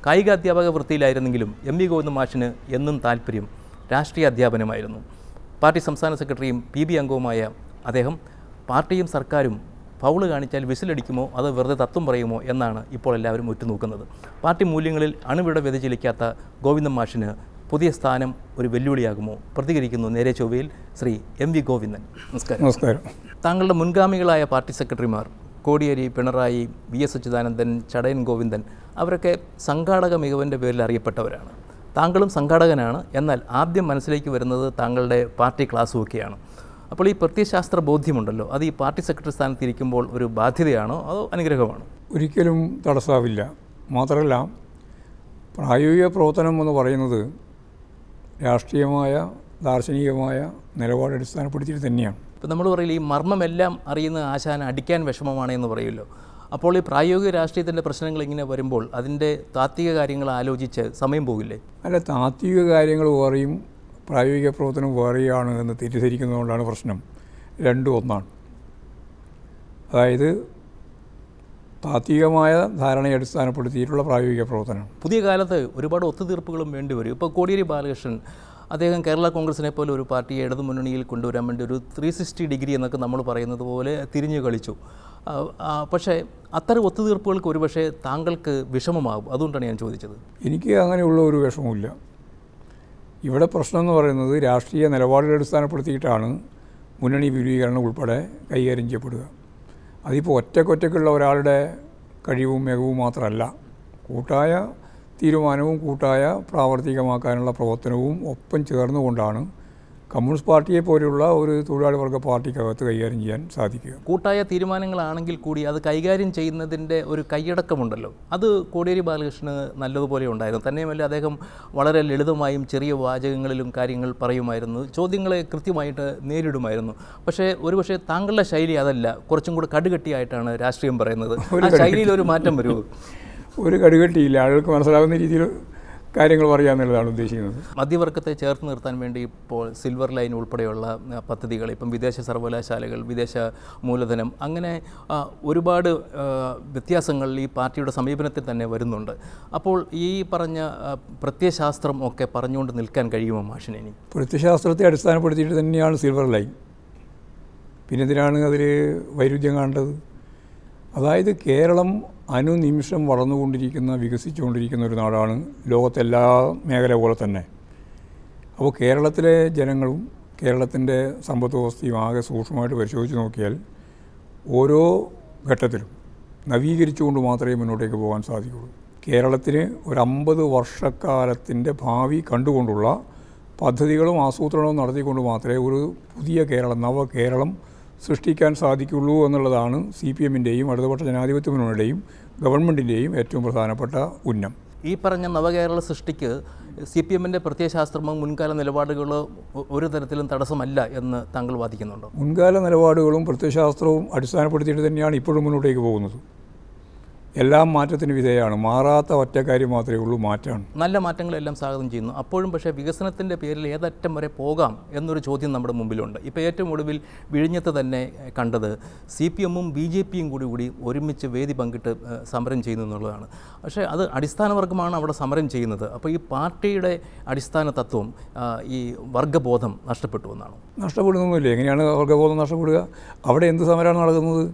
കായികാധ്യാപക വൃത്തിയിലായിരുന്നെങ്കിലും M V Govinda മാഷിന് എന്നും താല്പര്യം രാഷ്ട്രീയ അധ്യാപനമായിരുന്നു പാർട്ടി സംസ്ഥാന സെക്രട്ടറിയും പി ബി അംഗവുമായ അദ്ദേഹം പാർട്ടിയും സർക്കാരും ഫൗള് കാണിച്ചാൽ വിസിലടിക്കുമോ അത് വെറുതെ തത്വം പറയുമോ എന്നാണ് ഇപ്പോൾ എല്ലാവരും ഉറ്റുനോക്കുന്നത് പാർട്ടി മൂല്യങ്ങളിൽ അണുവിട വ്യതിചലിക്കാത്ത ഗോവിന്ദൻ മാഷിന് പുതിയ സ്ഥാനം ഒരു വെല്ലുവിളിയാകുമോ പ്രതികരിക്കുന്നു നേരെ ചൊവ്വയിൽ ശ്രീ എം വി ഗോവിന്ദൻ നമസ്കാരം നമസ്കാരം താങ്കളുടെ മുൻഗാമികളായ പാർട്ടി സെക്രട്ടറിമാർ കോടിയേരി പിണറായി വി എസ് അച്യുതാനന്ദൻ ചടയൻ ഗോവിന്ദൻ അവരൊക്കെ സംഘാടക മികവിൻ്റെ പേരിൽ അറിയപ്പെട്ടവരാണ് താങ്കളും സംഘാടകനാണ് എന്നാൽ ആദ്യം മനസ്സിലേക്ക് വരുന്നത് താങ്കളുടെ പാർട്ടി ക്ലാസ്സും ഒക്കെയാണ് അപ്പോൾ ഈ പ്രത്യയശാസ്ത്ര ബോധ്യമുണ്ടല്ലോ അത് ഈ പാർട്ടി സെക്രട്ടറി സ്ഥാനത്ത് ഇരിക്കുമ്പോൾ ഒരു ബാധ്യതയാണോ അതോ അനുഗ്രഹമാണോ ഒരിക്കലും തടസ്സാവില്ല മാത്രമല്ല പ്രായോഗിക പ്രവർത്തനം എന്ന് പറയുന്നത് രാഷ്ട്രീയമായ ദാർശനികമായ നിലപാട് അടിസ്ഥാനപ്പെടുത്തിയിട്ട് തന്നെയാണ് ഇപ്പം നമ്മൾ പറയില്ല ഈ മർമ്മമെല്ലാം അറിയുന്ന ആശാന അടിക്കാൻ വിഷമമാണ് എന്ന് പറയുമല്ലോ അപ്പോൾ ഈ പ്രായോഗിക രാഷ്ട്രീയത്തിൻ്റെ പ്രശ്നങ്ങൾ ഇങ്ങനെ വരുമ്പോൾ അതിൻ്റെ താത്വിക കാര്യങ്ങൾ ആലോചിച്ച് സമയം പോകില്ലേ അല്ല താത്വിക കാര്യങ്ങൾ വേറെയും പ്രായോഗിക പ്രവർത്തനം വേറെയാണ് എന്ന് തെറ്റിദ്ധരിക്കുന്നതുകൊണ്ടാണ് പ്രശ്നം രണ്ടും ഒന്നാണ് അതായത് താത്വികമായ ധാരണയെ അടിസ്ഥാനപ്പെടുത്തിയിട്ടുള്ള പ്രായോഗിക പ്രവർത്തനം പുതിയ കാലത്ത് ഒരുപാട് ഒത്തുതീർപ്പുകളും വേണ്ടി വരും ഇപ്പോൾ കോടിയേരി ബാലകൃഷ്ണൻ അദ്ദേഹം കേരള കോൺഗ്രസിനെ പോലെ ഒരു പാർട്ടിയെ ഇടതു മുന്നണിയിൽ കൊണ്ടുവരാൻ വേണ്ടി ഒരു ത്രീ സിക്സ്റ്റി ഡിഗ്രി എന്നൊക്കെ നമ്മൾ പറയുന്നത് പോലെ തിരിഞ്ഞു കളിച്ചു ആ, ആ, പക്ഷേ അത്തരം ഒത്തുതീർപ്പുകൾക്ക് ഒരുപക്ഷെ താങ്കൾക്ക് വിഷമമാകും അതുകൊണ്ടാണ് ഞാൻ ചോദിച്ചത് എനിക്ക് അങ്ങനെയുള്ള ഒരു വിഷമവുമില്ല ഇവിടെ പ്രശ്നം എന്ന് പറയുന്നത് രാഷ്ട്രീയ നിലപാടുകൾ അടിസ്ഥാനപ്പെടുത്തിയിട്ടാണ് മുന്നണി വിപുലീകരണം ഉൾപ്പെടെ കൈകാര്യം ചെയ്യപ്പെടുക അതിപ്പോൾ ഒറ്റക്കൊറ്റക്കുള്ള ഒരാളുടെ കഴിവും മികവും മാത്രമല്ല കൂട്ടായ തീരുമാനവും കൂട്ടായ പ്രാവർത്തികമാക്കാനുള്ള പ്രവർത്തനവും ഒപ്പം ചേർന്നുകൊണ്ടാണ് കമ്മ്യൂണിസ്റ്റ് പാർട്ടിയെ പോലെയുള്ള ഒരു തൊഴിലാളി വർഗ പാർട്ടിക്കകത്ത് കൈകാര്യം ചെയ്യാൻ സാധിക്കുക കൂട്ടായ തീരുമാനങ്ങളാണെങ്കിൽ കൂടി അത് കൈകാര്യം ചെയ്യുന്നതിൻ്റെ ഒരു കൈയടക്കമുണ്ടല്ലോ അത് കോടിയേരി ബാലകൃഷ്ണന് നല്ലതുപോലെ ഉണ്ടായിരുന്നു തന്നെയുമല്ല അദ്ദേഹം വളരെ ലളിതമായും ചെറിയ വാചകങ്ങളിലും കാര്യങ്ങൾ പറയുമായിരുന്നു ചോദ്യങ്ങളെ കൃത്യമായിട്ട് നേരിടുമായിരുന്നു പക്ഷേ ഒരുപക്ഷെ താങ്കളുടെ ശൈലി അതല്ല കുറച്ചും കൂടെ കടുകട്ടിയായിട്ടാണ് രാഷ്ട്രീയം പറയുന്നത് ആ ശൈലിയിൽ ഒരു മാറ്റം വരുമോ ഒരു കടുകട്ടിയില്ല ആളുകൾക്ക് മനസ്സിലാവുന്ന രീതിയിൽ കാര്യങ്ങൾ പറയാമെന്നുള്ളതാണ് ഉദ്ദേശിക്കുന്നത് മധ്യവർഗത്തെ ചേർത്ത് നിർത്താൻ വേണ്ടി ഇപ്പോൾ സിൽവർ ലൈൻ ഉൾപ്പെടെയുള്ള ആ, പദ്ധതികൾ ഇപ്പം വിദേശ സർവകലാശാലകൾ വിദേശ മൂലധനം അങ്ങനെ ആ, ഒരുപാട് ആ, വ്യത്യാസങ്ങൾ ഈ പാർട്ടിയുടെ സമീപനത്തിൽ തന്നെ വരുന്നുണ്ട് അപ്പോൾ ഈ പറഞ്ഞ ആ, പ്രത്യയശാസ്ത്രം ഒക്കെ പറഞ്ഞുകൊണ്ട് നിൽക്കാൻ കഴിയുമോ മാഷിന് ഇനി പ്രത്യശാസ്ത്രത്തെ അടിസ്ഥാനപ്പെടുത്തിയിട്ട് തന്നെയാണ് സിൽവർ ലൈൻ പിന്നെ എന്തിനാണ് അതിൽ വൈരുദ്ധ്യം കാണേണ്ടത് അതായത് കേരളം അനുനിമിഷം വളർന്നുകൊണ്ടിരിക്കുന്ന വികസിച്ചുകൊണ്ടിരിക്കുന്ന ഒരു നാടാണ് ലോകത്തെല്ലാ മേഖല പോലെ തന്നെ അപ്പോൾ കേരളത്തിലെ ജനങ്ങളും കേരളത്തിൻ്റെ സമ്പദ് വ്യവസ്ഥയും ആകെ സൂക്ഷ്മമായിട്ട് പരിശോധിച്ച് നോക്കിയാൽ ഓരോ ഘട്ടത്തിലും നവീകരിച്ചുകൊണ്ട് മാത്രമേ മുന്നോട്ടേക്ക് പോകാൻ സാധിക്കുകയുള്ളൂ കേരളത്തിന് ഒരു അമ്പത് വർഷക്കാലത്തിൻ്റെ ഭാവി കണ്ടുകൊണ്ടുള്ള പദ്ധതികളും ആസൂത്രണവും നടത്തിക്കൊണ്ട് മാത്രമേ ഒരു പുതിയ കേരളം നവ കേരളം സൃഷ്ടിക്കാൻ സാധിക്കുള്ളൂ എന്നുള്ളതാണ് സി പി എമ്മിൻ്റെയും ഇടതുപക്ഷ ജനാധിപത്യ മുന്നണിയുടെയും ഗവൺമെൻറ്റിൻ്റെയും ഏറ്റവും പ്രധാനപ്പെട്ട ഉന്നം ഈ പറഞ്ഞ നവകേരള സൃഷ്ടിക്ക് സി പി എമ്മിൻ്റെ പ്രത്യയശാസ്ത്രമോ മുൻകാല നിലപാടുകളോ ഒ- ഒരു തരത്തിലും തടസ്സമല്ല എന്ന് താങ്കൾ വാദിക്കുന്നുണ്ടോ മുൻകാല നിലപാടുകളും പ്രത്യയശാസ്ത്രവും അടിസ്ഥാനപ്പെടുത്തിയിട്ട് തന്നെയാണ് ഇപ്പോഴും മുന്നോട്ടേക്ക് പോകുന്നത് എല്ലാം മാറ്റത്തിന് വിധേയമാണ് മാറാത്ത ഒറ്റ കാര്യം മാത്രമേ ഉള്ളൂ മാറ്റമാണ് നല്ല മാറ്റങ്ങളെല്ലാം സ്വാഗതം ചെയ്യുന്നു അപ്പോഴും പക്ഷേ വികസനത്തിൻ്റെ പേരിൽ ഏതറ്റം വരെ പോകാം എന്നൊരു ചോദ്യം നമ്മുടെ മുമ്പിലുണ്ട് ഇപ്പോൾ ഏറ്റവും ഒടുവിൽ വിഴിഞ്ഞത്ത് തന്നെ ഏഹ്, കണ്ടത് സി പി എമ്മും ബി ജെ പിയും കൂടി കൂടി ഒരുമിച്ച് വേദി പങ്കിട്ട് ഏഹ്, സമരം ചെയ്യുന്നു എന്നുള്ളതാണ് പക്ഷേ അത് അടിസ്ഥാനവർഗമാണ് അവിടെ സമരം ചെയ്യുന്നത് അപ്പോൾ ഈ പാർട്ടിയുടെ അടിസ്ഥാന തത്വം ആ, ഈ വർഗബോധം നഷ്ടപ്പെട്ടു എന്നാണ് നഷ്ടപ്പെടുന്നൊന്നുമില്ല എങ്ങനെയാണ് വർഗബോധം നഷ്ടപ്പെടുക അവിടെ എന്ത് സമരമാണ് നടക്കുന്നത്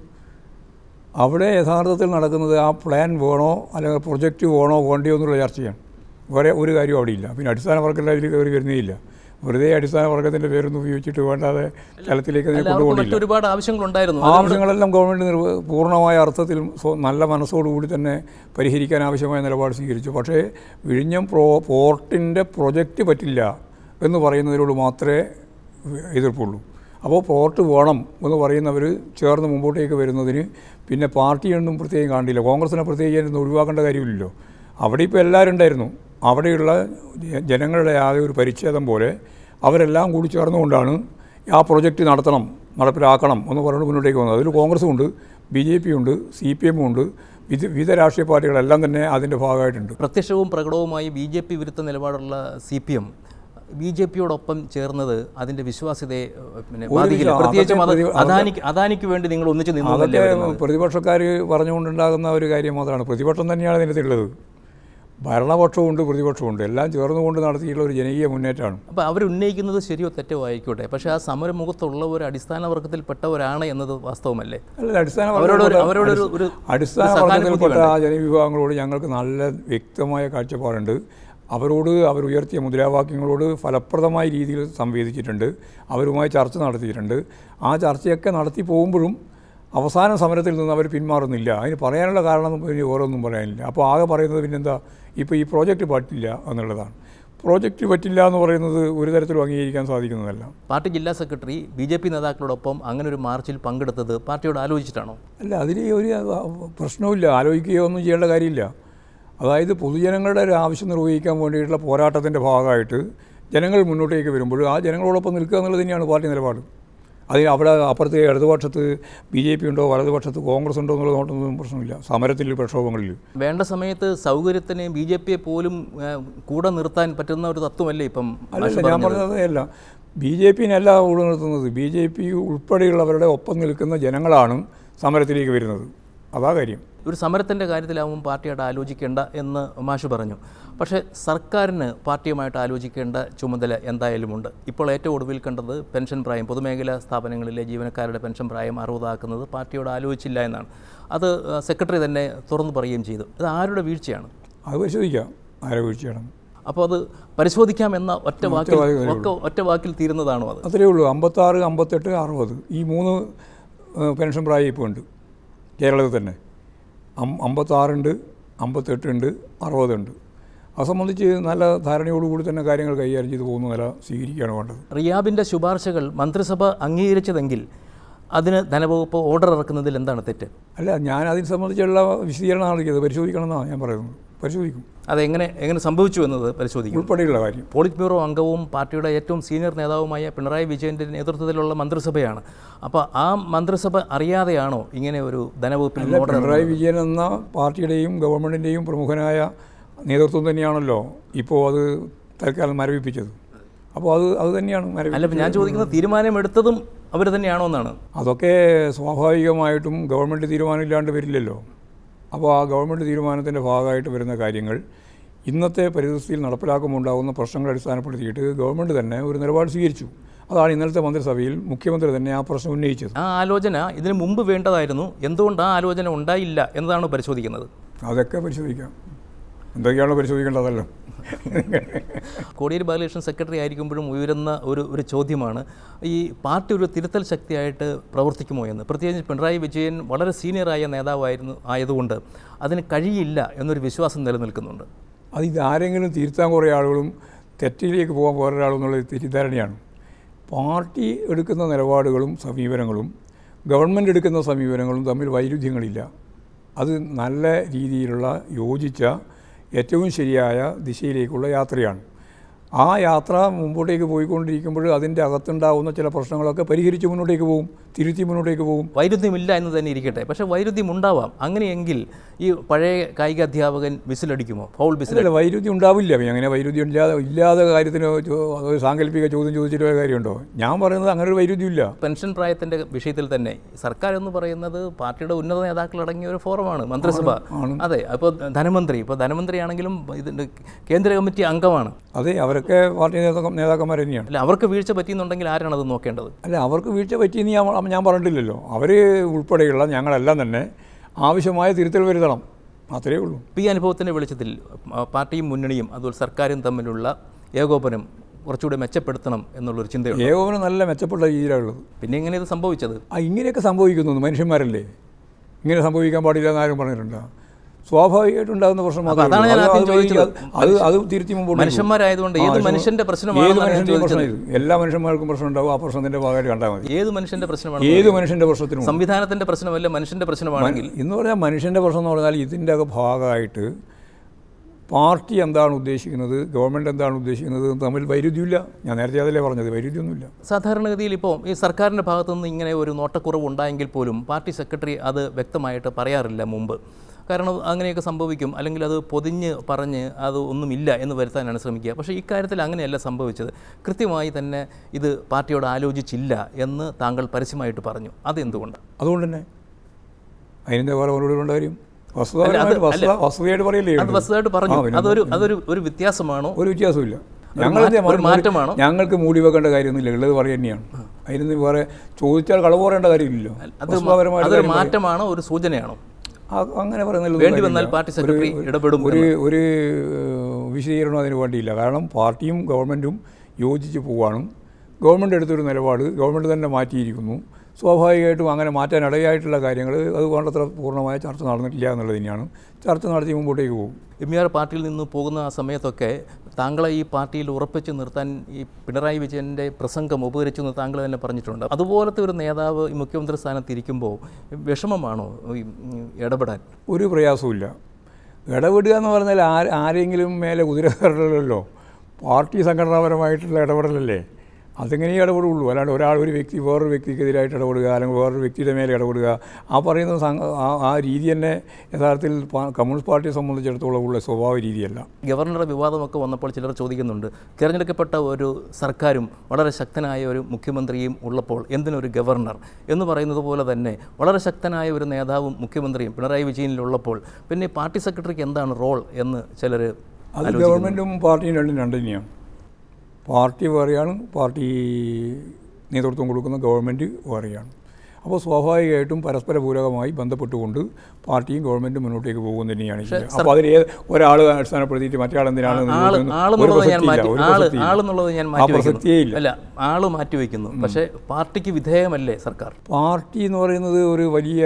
അവിടെ യഥാർത്ഥത്തിൽ നടക്കുന്നത് ആ പ്ലാൻ വേണോ അല്ലെങ്കിൽ പ്രൊജക്റ്റ് വേണോ വേണ്ടിയോ എന്നുള്ള ചർച്ചയാണ് വേറെ ഒരു കാര്യവും അവിടെ ഇല്ല പിന്നെ അടിസ്ഥാന വർഗത്തിൻ്റെ അതിൽ കയറി വരുന്നേ ഇല്ല വെറുതെ അടിസ്ഥാന വർഗത്തിൻ്റെ പേരൊന്നും ഉപയോഗിച്ചിട്ട് വേണ്ടാതെ തലത്തിലേക്ക് അതിനെ അവർക്ക് കൊണ്ടുപോകണില്ല മറ്റൊരുപാട് ആവശ്യങ്ങളുണ്ടായിരുന്നു ആവശ്യങ്ങളെല്ലാം ഗവൺമെൻറ് നിർവ പൂർണ്ണമായ അർത്ഥത്തിൽ സ്വ- നല്ല മനസ്സോടുകൂടി തന്നെ പരിഹരിക്കാൻ ആവശ്യമായ നിലപാട് സ്വീകരിച്ചു പക്ഷേ വിഴിഞ്ഞം പ്രോ പോർട്ടിൻ്റെ പ്രൊജക്റ്റ് പറ്റില്ല എന്ന് പറയുന്നതിനോട് മാത്രമേ എതിർപ്പുള്ളൂ അപ്പോൾ പോർട്ട് വേണം എന്ന് പറയുന്നവർ ചേർന്ന് മുമ്പോട്ടേക്ക് വരുന്നതിന് പിന്നെ പാർട്ടിയൊന്നും പ്രത്യേകം കാണില്ല കോൺഗ്രസിനെ പ്രത്യേകിച്ച് ഒഴിവാക്കേണ്ട കാര്യമില്ലല്ലോ അവിടെ ഇപ്പോൾ എല്ലാവരും ഉണ്ടായിരുന്നു അവിടെയുള്ള ജ- ജനങ്ങളുടെ ആകെ ഒരു പരിച്ഛേദം പോലെ അവരെല്ലാം കൂടി ചേർന്നുകൊണ്ടാണ് ആ പ്രൊജക്റ്റ് നടത്തണം നടപ്പിലാക്കണം എന്ന് പറഞ്ഞുകൊണ്ട് മുന്നോട്ടേക്ക് വന്നത് അതിൽ കോൺഗ്രസും ഉണ്ട് ബി ജെ പി ഉണ്ട് സി പി എമ്മും ഉണ്ട് വിവിധ വിവിധ രാഷ്ട്രീയ പാർട്ടികളെല്ലാം തന്നെ അതിൻ്റെ ഭാഗമായിട്ടുണ്ട് പ്രത്യക്ഷവും പ്രകടവുമായി ബി ജെ പി വിരുദ്ധ നിലപാടുള്ള C P M B J പിയോടൊപ്പം ചേർന്നത് അതിൻ്റെ വിശ്വാസ്യതയെ ഏഹ്, പിന്നെ ബാധിക്കില്ല വിശ്വാ- പ്രത്യേകിച്ചും അത് അതൊക്കെ പ്രതി- അദാനിക്ക് അദാനിക്ക് വേണ്ടി നിങ്ങൾ ഒന്നിച്ച് നിന്നതല്ലേ അതൊക്കെ പ്രതിപക്ഷക്കാർ പറഞ്ഞുകൊണ്ടുണ്ടാകുന്ന ഒരു കാര്യം മാത്രമാണ് പ്രതിപക്ഷം തന്നെയാണ് ഇതിനകത്തുള്ളത് ഭരണപക്ഷമുണ്ട് പ്രതിപക്ഷമുണ്ട് എല്ലാം ചേർന്നുകൊണ്ട് നടത്തിയിട്ടുള്ള ഒരു ജനകീയ മുന്നേറ്റമാണ് അപ്പോൾ അവരുന്നയിക്കുന്നത് ശരിയോ തെറ്റോ ആയിക്കോട്ടെ പക്ഷേ ആ സമരമുഖത്തുള്ളവർ അടിസ്ഥാന വർഗത്തിൽപ്പെട്ടവരാണ് എന്നത് വാസ്തവമല്ലേ അല്ല അടിസ്ഥാന അവരോട് ഒരു- വർഗ്ഗത്തിൽപ്പെട്ട- അവരോട് ഒരു- ഒരു അടിസ്ഥാന ഒരു വർഗത്തിൽപ്പെട്ട സഹാനുഭൂതി ആ ജനവിഭാഗങ്ങളോട് ഞങ്ങൾക്ക് നല്ല വ്യക്തമായ കാഴ്ചപ്പാടുണ്ട് അവരോട് അവർ ഉയർത്തിയ മുദ്രാവാക്യങ്ങളോട് ഫലപ്രദമായ രീതിയിൽ സംവേദിച്ചിട്ടുണ്ട് അവരുമായി ചർച്ച നടത്തിയിട്ടുണ്ട് ആ ചർച്ചയൊക്കെ നടത്തി പോകുമ്പോഴും അവസാന സമരത്തിൽ നിന്ന് അവർ പിന്മാറുന്നില്ല അതിന് പറയാനുള്ള കാരണം പിന്നെ ഓരോന്നും പറയാനില്ല അപ്പോൾ ആകെ പറയുന്നത് പിന്നെന്താ ഇപ്പോൾ ഈ പ്രോജക്റ്റ് പറ്റില്ല എന്നുള്ളതാണ് പ്രോജക്റ്റ് പറ്റില്ല എന്ന് പറയുന്നത് ഒരു തരത്തിലും അംഗീകരിക്കാൻ സാധിക്കുന്നതല്ല പാർട്ടി ജില്ലാ സെക്രട്ടറി ബി ജെ പി നേതാക്കളോടൊപ്പം അങ്ങനെ ഒരു മാർച്ചിൽ പങ്കെടുത്തത് പാർട്ടിയോട് ആലോചിച്ചിട്ടാണോ അല്ല അതിൽ ഒരു പ്രശ്നവുമില്ല ആലോചിക്കുകയോ ഒന്നും ചെയ്യേണ്ട കാര്യമില്ല അതായത് പൊതുജനങ്ങളുടെ ഒരു ആവശ്യം നിർവഹിക്കാൻ വേണ്ടിയിട്ടുള്ള പോരാട്ടത്തിൻ്റെ ഭാഗമായിട്ട് ജനങ്ങൾ മുന്നോട്ടേക്ക് വരുമ്പോൾ ആ ജനങ്ങളോടൊപ്പം നിൽക്കുക എന്നുള്ളത് തന്നെയാണ് പാർട്ടി നിലപാട് അതിന് അവിടെ അപ്പുറത്ത് ഇടതുപക്ഷത്ത് ബി ജെ പി ഉണ്ടോ വലതുപക്ഷത്ത് കോൺഗ്രസ് ഉണ്ടോ എന്നുള്ള നോട്ടൊന്നും പ്രശ്നമില്ല സമരത്തിൽ പ്രക്ഷോഭങ്ങളിൽ വേണ്ട സമയത്ത് സൗകര്യത്തിന് ബി ജെ പിയെ പോലും ആ, കൂടെ നിർത്താൻ പറ്റുന്ന ഒരു തത്വമല്ലേ ഇപ്പം മാഷ് അല്ലല്ല ഞാൻ പറഞ്ഞത്? പറഞ്ഞത് അല്ല ബി ജെ പിന്നല്ല കൂടെ നിർത്തുന്നത് ബി ജെ പി ഉൾപ്പെടെയുള്ളവരുടെ ഒപ്പം നിൽക്കുന്ന ജനങ്ങളാണ് സമരത്തിലേക്ക് വരുന്നത് അതാ കാര്യം ഒരു സമരത്തിൻ്റെ കാര്യത്തിലാവും പാർട്ടിയായിട്ട് ആലോചിക്കേണ്ട എന്ന് മാഷ് പറഞ്ഞു പക്ഷേ സർക്കാരിന് പാർട്ടിയുമായിട്ട് ആലോചിക്കേണ്ട ചുമതല എന്തായാലുമുണ്ട് ഇപ്പോൾ ഏറ്റവും ഒടുവിൽ കണ്ടത് പെൻഷൻ പ്രായം പൊതുമേഖലാ സ്ഥാപനങ്ങളിലെ ജീവനക്കാരുടെ പെൻഷൻ പ്രായം അറുപതാക്കുന്നത് പാർട്ടിയോട് ആലോചിച്ചില്ല എന്നാണ് അത് ആ, സെക്രട്ടറി തന്നെ തുറന്നു പറയുകയും ചെയ്തു ഇത് ആരുടെ വീഴ്ചയാണ് അത് പരിശോധിക്കാം ആരെ വീഴ്ചയാണ് അപ്പോൾ അത് പരിശോധിക്കാം എന്ന ഒറ്റ വാക്കിൽ വാക്കിലേ ഒക്കെ ഒറ്റ വാക്കിൽ തീരുന്നതാണോ അത് അത്രയേ ഉള്ളൂ അമ്പത്താറ് അമ്പത്തെട്ട് അറുപത് ഈ മൂന്ന് ഏഹ്, പെൻഷൻ പ്രായം ഇപ്പോൾ ഉണ്ട് കേരളത്തിൽ തന്നെ അം അമ്പത്താറുണ്ട് അമ്പത്തെട്ടുണ്ട് അറുപതുണ്ട് അത് സംബന്ധിച്ച് നല്ല ധാരണയോടുകൂടി തന്നെ കാര്യങ്ങൾ കൈകാര്യം ചെയ്ത് പോകുന്ന നില സ്വീകരിക്കുകയാണ് വേണ്ടത് റിയാബിൻ്റെ ശുപാർശകൾ മന്ത്രിസഭ അംഗീകരിച്ചതെങ്കിൽ അതിന് ധനവകുപ്പ് ഓർഡർ ഇറക്കുന്നതിൽ എന്താണ് തെറ്റ് അല്ല ഞാൻ അതിനെ സംബന്ധിച്ചുള്ള വിശദീകരണമാണ് നൽകിയത് പരിശോധിക്കണം എന്നാണ് ഞാൻ പറയുന്നത് പരിശോധിക്കും അതെങ്ങനെ എങ്ങനെ സംഭവിച്ചു എന്നത് പരിശോധിക്കും ഉൾപ്പെടെയുള്ള കാര്യം പോളിറ്റ് ബ്യൂറോ അംഗവും പാർട്ടിയുടെ ഏറ്റവും സീനിയർ നേതാവുമായ പിണറായി വിജയൻ്റെ നേതൃത്വത്തിലുള്ള മന്ത്രിസഭയാണ് അപ്പോൾ ആ മന്ത്രിസഭ അറിയാതെയാണോ ഇങ്ങനെ ഒരു ധനവകുപ്പിൽ അല്ല ഓർഡർ പിണറായി വിജയൻ എന്ന പാർട്ടിയുടെയും ഗവൺമെൻറ്റിൻ്റെയും പ്രമുഖനായ നേതൃത്വം തന്നെയാണല്ലോ ഇപ്പോൾ അത് തൽക്കാലം മരവിപ്പിച്ചത് അപ്പോൾ അത് അത് തന്നെയാണ് അല്ല മരവിപ്പിച്ചത് ഇപ്പം ഞാൻ ചോദിക്കുന്നത് തീരുമാനമെടുത്തതും അവർ തന്നെയാണോ എന്നാണ് അതൊക്കെ സ്വാഭാവികമായിട്ടും ഗവൺമെൻറ് തീരുമാനമില്ലാണ്ട് വരില്ലല്ലോ അപ്പോൾ ആ ഗവൺമെൻറ് തീരുമാനത്തിൻ്റെ ഭാഗമായിട്ട് വരുന്ന കാര്യങ്ങൾ ഇന്നത്തെ പരിസ്ഥിതിയിൽ നടപ്പിലാക്കുമുണ്ടാകുന്ന പ്രശ്നങ്ങൾ അടിസ്ഥാനപ്പെടുത്തിയിട്ട് ഗവൺമെൻറ് തന്നെ ഒരു നിലപാട് സ്വീകരിച്ചു അതാണ് ഇന്നലത്തെ മന്ത്രിസഭയിൽ മുഖ്യമന്ത്രി തന്നെ ആ പ്രശ്നം ഉന്നയിച്ചത് ആ ആലോചന ഇതിനു മുമ്പ് വേണ്ടതായിരുന്നു എന്തുകൊണ്ട് ആ ആലോചന ഉണ്ടായില്ല എന്നതാണ് പരിശോധിക്കുന്നത് അതൊക്കെ പരിശോധിക്കാം എന്തൊക്കെയാണോ പരിശോധിക്കേണ്ടതല്ലോ കോടിയേരി ബാലകൃഷ്ണൻ സെക്രട്ടറി ആയിരിക്കുമ്പോഴും ഉയരുന്ന ഒരു ഒരു ചോദ്യമാണ് ഈ പാർട്ടി ഒരു തിരുത്തൽ ശക്തിയായിട്ട് പ്രവർത്തിക്കുമോ എന്ന് പ്രത്യേകിച്ച് പിണറായി വിജയൻ വളരെ സീനിയറായ നേതാവായിരുന്നു ആയതുകൊണ്ട് അതിന് കഴിയില്ല എന്നൊരു വിശ്വാസം നിലനിൽക്കുന്നുണ്ട് അത് ഇതാരെങ്കിലും തിരുത്താൻ കുറേ ആളുകളും തെറ്റിലേക്ക് പോകാൻ വേറെ ആളും എന്നുള്ള തെറ്റിദ്ധാരണയാണ് പാർട്ടി എടുക്കുന്ന നിലപാടുകളും സമീപനങ്ങളും ഗവൺമെൻറ് എടുക്കുന്ന സമീപനങ്ങളും തമ്മിൽ വൈരുദ്ധ്യങ്ങളില്ല അത് നല്ല രീതിയിലുള്ള യോജിച്ച ഏറ്റവും ശരിയായ ദിശയിലേക്കുള്ള യാത്രയാണ് ആ യാത്ര മുമ്പോട്ടേക്ക് പോയിക്കൊണ്ടിരിക്കുമ്പോൾ അതിൻ്റെ അകത്തുണ്ടാവുന്ന ചില പ്രശ്നങ്ങളൊക്കെ പരിഹരിച്ച് മുന്നോട്ടേക്ക് പോകും തിരുത്തി മുന്നോട്ടേക്ക് പോകും വൈരുദ്ധ്യമില്ല എന്ന് തന്നെ ഇരിക്കട്ടെ പക്ഷേ വൈരുദ്ധ്യം ഉണ്ടാവാം അങ്ങനെയെങ്കിൽ ഈ പഴയ കായിക അധ്യാപകൻ വിസിലടിക്കുമോ ഫൗൾ വിസിൽ അല്ല വൈരുദ്ധ്യം ഉണ്ടാവില്ല പിന്നെ അങ്ങനെ വൈരുദ്ധ്യം ഇല്ലാതെ ഇല്ലാതെ കാര്യത്തിന് ചോ- അതൊരു സാങ്കല്പിക ചോദ്യം ചോദിച്ചിട്ട് ഒരു കാര്യമുണ്ടോ ഞാൻ പറയുന്നത് അങ്ങനെ ഒരു വൈരുദ്ധ്യമില്ല പെൻഷൻ പ്രായത്തിൻ്റെ വിഷയത്തിൽ തന്നെ സർക്കാർ എന്ന് പറയുന്നത് പാർട്ടിയുടെ ഉന്നത നേതാക്കളടങ്ങിയ ഒരു ഫോറമാണ് മന്ത്രിസഭ അതെ അപ്പോൾ ധനമന്ത്രി ഇപ്പോൾ ധനമന്ത്രിയാണെങ്കിലും ഇതിൻ്റെ കേന്ദ്ര കമ്മിറ്റി അംഗമാണ് അതെ അവരൊക്കെ പാർട്ടി നേതാക്ക നേതാക്കന്മാർ തന്നെയാണ് അല്ല അവർക്ക് വീഴ്ച പറ്റിയെന്നുണ്ടെങ്കിൽ ആരാണ് അത് നോക്കേണ്ടത് അല്ല അവർക്ക് വീഴ്ച പറ്റിയെന്ന് ഞാൻ ഞാൻ പറഞ്ഞിട്ടില്ലല്ലോ അവർ ഉൾപ്പെടെയുള്ള ഞങ്ങളെല്ലാം തന്നെ ആവശ്യമായ തിരുത്തൽ വരുത്തണം അത്രയേ ഉള്ളൂ ഇപ്പോൾ ഈ അനുഭവത്തിൻ്റെ വെളിച്ചത്തിൽ ആ, പാർട്ടിയും മുന്നണിയും അതുപോലെ സർക്കാരും തമ്മിലുള്ള ഏകോപനം കുറച്ചുകൂടി മെച്ചപ്പെടുത്തണം എന്നുള്ളൊരു ചിന്തയുണ്ട് ഏകോപനം നല്ല മെച്ചപ്പെട്ട രീതിയിലുള്ളത് പിന്നെ എങ്ങനെ ഇത് സംഭവിച്ചത് ആ ഇങ്ങനെയൊക്കെ സംഭവിക്കുന്നു മനുഷ്യന്മാരല്ലേ ഇങ്ങനെ സംഭവിക്കാൻ പാടില്ല എന്ന് ആരും പറഞ്ഞിട്ടുണ്ടോ സ്വാഭാവികമായിട്ടുണ്ടാകുന്ന പ്രശ്നം മാത്രമേ അതാണ് ഞാൻ ഉള്ളൂ. അത് ആദ്യം അത് ചോദിച്ചത്. അത് അത് തിരുത്തി മുമ്പോട്ട് പോകും. മനുഷ്യന്മാരായതുകൊണ്ട് ആ, ഏത് ശോ- മനുഷ്യന്റെ പ്രശ്നമാണെന്നാണ് ഏത് ഞാൻ മനുഷ്യൻ്റെയും ചോദിച്ചത്. പ്രശ്നം ഇത് എല്ലാ മനുഷ്യന്മാർക്കും പ്രശ്നം ഉണ്ടാവും ആ പ്രശ്നത്തിൻ്റെ ഭാഗമായിട്ട് കണ്ടാൽ മതി ഏത് മനുഷ്യന്റെ പ്രശ്നമാണ് ഏത് മനുഷ്യൻ്റെ പ്രശ്നത്തിനും സംവിധാനത്തിന്റെ പ്രശ്നമല്ല മനുഷ്യന്റെ പ്രശ്നമാണെങ്കിൽ എന്ന് പറഞ്ഞാൽ മനുഷ്യൻ്റെ പ്രശ്നം എന്ന് പറഞ്ഞാൽ ഇതിൻ്റെ ഒക്കെ ഭാഗമായിട്ട് പാർട്ടി എന്താണ് ഉദ്ദേശിക്കുന്നത് ഗവൺമെൻറ് എന്താണ് ഉദ്ദേശിക്കുന്നത് എന്ന് തമ്മിൽ വൈരുദ്ധ്യമില്ല ഞാൻ നേരത്തെ അതല്ലേ പറഞ്ഞത് വൈരുദ്ധ്യമൊന്നുമില്ല സാധാരണഗതിയിൽ ഇപ്പോൾ ഈ സർക്കാരിൻ്റെ ഭാഗത്തു നിന്ന് ഇങ്ങനെ ഒരു നോട്ടക്കുറവ് ഉണ്ടായെങ്കിൽ പോലും പാർട്ടി സെക്രട്ടറി അത് വ്യക്തമായിട്ട് പറയാറില്ല മുമ്പ് കാരണം അങ്ങനെയൊക്കെ സംഭവിക്കും അല്ലെങ്കിൽ അത് പൊതിഞ്ഞ് പറഞ്ഞ് അത് ഒന്നുമില്ല എന്ന് വരുത്താനാണ് ശ്രമിക്കുക പക്ഷേ ഇക്കാര്യത്തിൽ അങ്ങനെയല്ല സംഭവിച്ചത് കൃത്യമായി തന്നെ ഇത് പാർട്ടിയോട് ആലോചിച്ചില്ല എന്ന് താങ്കൾ പരസ്യമായിട്ട് പറഞ്ഞു അതെന്തുകൊണ്ട് അതുകൊണ്ട് തന്നെ അതിനെന്താ വേറെ മറുപടി കൊണ്ട് കാര്യം വസ്തുതാപരമായിട്ട് വസ്തുത വസ്തുതയായിട്ട് പറയില്ലേ അത് വസ്തുതായിട്ട് പറഞ്ഞു ആ, പിന്നെ അതൊരു അതൊരു ഒരു വ്യത്യാസമാണോ ഒരു വ്യത്യാസമില്ല ഒരു ഞങ്ങൾ മാറ്റ- എന്തിനാ ഒരു മൂടി- മാറ്റമാണോ? ഞങ്ങൾക്ക് മൂടി വെക്കേണ്ട കാര്യമൊന്നുമില്ല ഉള്ളത് പറയുക തന്നെയാണ് അതിന് വേറെ ചോദിച്ചാൽ കളവ് പറയേണ്ട കാര്യമില്ലല്ലോ അത് വസ്തുതാപരമായിട്ട് അതൊരു കാര്യം പറയും. മാറ്റമാണോ ഒരു സൂചനയാണോ ആ- അങ്ങനെ പറയുന്നതിൽ വേണ്ടി വന്നാൽ പാർട്ടി സെക്രട്ടറി ഇടപെടും ഒരു ഒരു ഏഹ്, വിശദീകരണം അതിന് വേണ്ടിയില്ല കാരണം പാർട്ടിയും ഗവൺമെൻറ്റും യോജിച്ച് പോവാണ് ഗവൺമെൻറ് എടുത്തൊരു നിലപാട് ഗവൺമെൻറ് തന്നെ മാറ്റിയിരിക്കുന്നു സ്വാഭാവികമായിട്ടും അങ്ങനെ മാറ്റാൻ ഇടയായിട്ടുള്ള കാര്യങ്ങൾ അത് വേണ്ടത്ര പൂർണ്ണമായ ചർച്ച നടന്നിട്ടില്ല എന്നുള്ളത് തന്നെയാണ് ചർച്ച നടത്തി മുമ്പോട്ടേക്ക് പോകും എം ആർ പാർട്ടിയിൽ നിന്ന് പോകുന്ന ആ സമയത്തൊക്കെ താങ്കളെ ഈ പാർട്ടിയിൽ ഉറപ്പിച്ച് നിർത്താൻ ഈ പിണറായി വിജയൻ്റെ പ്രസംഗം ഉപകരിച്ചു എന്ന് താങ്കൾ തന്നെ പറഞ്ഞിട്ടുണ്ട് അതുപോലത്തെ ഒരു നേതാവ് ഈ മുഖ്യമന്ത്രി സ്ഥാനത്ത് ഇരിക്കുമ്പോൾ വിഷമമാണോ ഈ ഉം, ഇടപെടാൻ ഒരു പ്രയാസവുമില്ല ഇടപെടുക എന്ന് പറഞ്ഞാൽ ആ ആരെങ്കിലും മേലെ കുതിര കയറലല്ലോ പാർട്ടി സംഘടനാപരമായിട്ടുള്ള ഇടപെടലല്ലേ അതെങ്ങനെ ഇടപെടുള്ളൂ അല്ലാണ്ട് ഒരാൾ ഒരു വ്യക്തി വേറൊരു വ്യക്തിക്കെതിരായിട്ട് ഇടപെടുക അല്ലെങ്കിൽ വേറൊരു വ്യക്തിയുടെ മേലെ ഇടപെടുക ആ പറയുന്ന സംഘ ആ- ആ രീതി തന്നെ യഥാർത്ഥത്തിൽ പാ- കമ്മ്യൂണിസ്റ്റ് പാർട്ടിയെ സംബന്ധിച്ചിടത്തോളം ഉള്ള സ്വഭാവ രീതിയല്ല ഗവർണറുടെ വിവാദമൊക്കെ വന്നപ്പോൾ ചിലർ ചോദിക്കുന്നുണ്ട് തിരഞ്ഞെടുക്കപ്പെട്ട ഒരു സർക്കാരും വളരെ ശക്തനായ ഒരു മുഖ്യമന്ത്രിയും ഉള്ളപ്പോൾ എന്തിനൊരു ഗവർണർ എന്ന് പറയുന്നത് പോലെ തന്നെ വളരെ ശക്തനായ ഒരു നേതാവും മുഖ്യമന്ത്രിയും പിണറായി വിജയനിലുള്ളപ്പോൾ പിന്നെ പാർട്ടി സെക്രട്ടറിക്ക് എന്താണ് റോൾ എന്ന് ചിലർ അത് ഗവൺമെൻറ്റും പാർട്ടിയും രണ്ടും രണ്ട് തന്നെയാണ് പാർട്ടി വേറെയാണ് പാർട്ടി നേതൃത്വം കൊടുക്കുന്ന ഗവൺമെൻറ് വേറെയാണ് അപ്പോൾ സ്വാഭാവികമായിട്ടും പരസ്പര പൂരകമായി ബന്ധപ്പെട്ടുകൊണ്ട് പാർട്ടിയും ഗവൺമെൻറ്റും മുന്നോട്ടേക്ക് പോകുന്നത് തന്നെയാണ് ചെയ്യുന്നത്. അപ്പോൾ അതിൽ ഏത് ഒരാൾ അടിസ്ഥാനപ്പെടുത്തിയിട്ട് മറ്റേ എന്തിനാണ് ആള് നോക്കുന്നത്? ഒരു ആളെന്നുള്ളത് ഞാൻ പ്രസക്തിയില്ല, മാറ്റി ഒരു ആള് പ്രസക്തിയില്ല. ആളെന്നുള്ളത് ഞാൻ ആ മാറ്റി പ്രസക്തിയേ ഇല്ല അല്ല ആള് മാറ്റിവെക്കുന്നു പക്ഷേ പാർട്ടിക്ക് വിധേയമല്ലേ സർക്കാർ പാർട്ടി എന്ന് പറയുന്നത് ഒരു വലിയ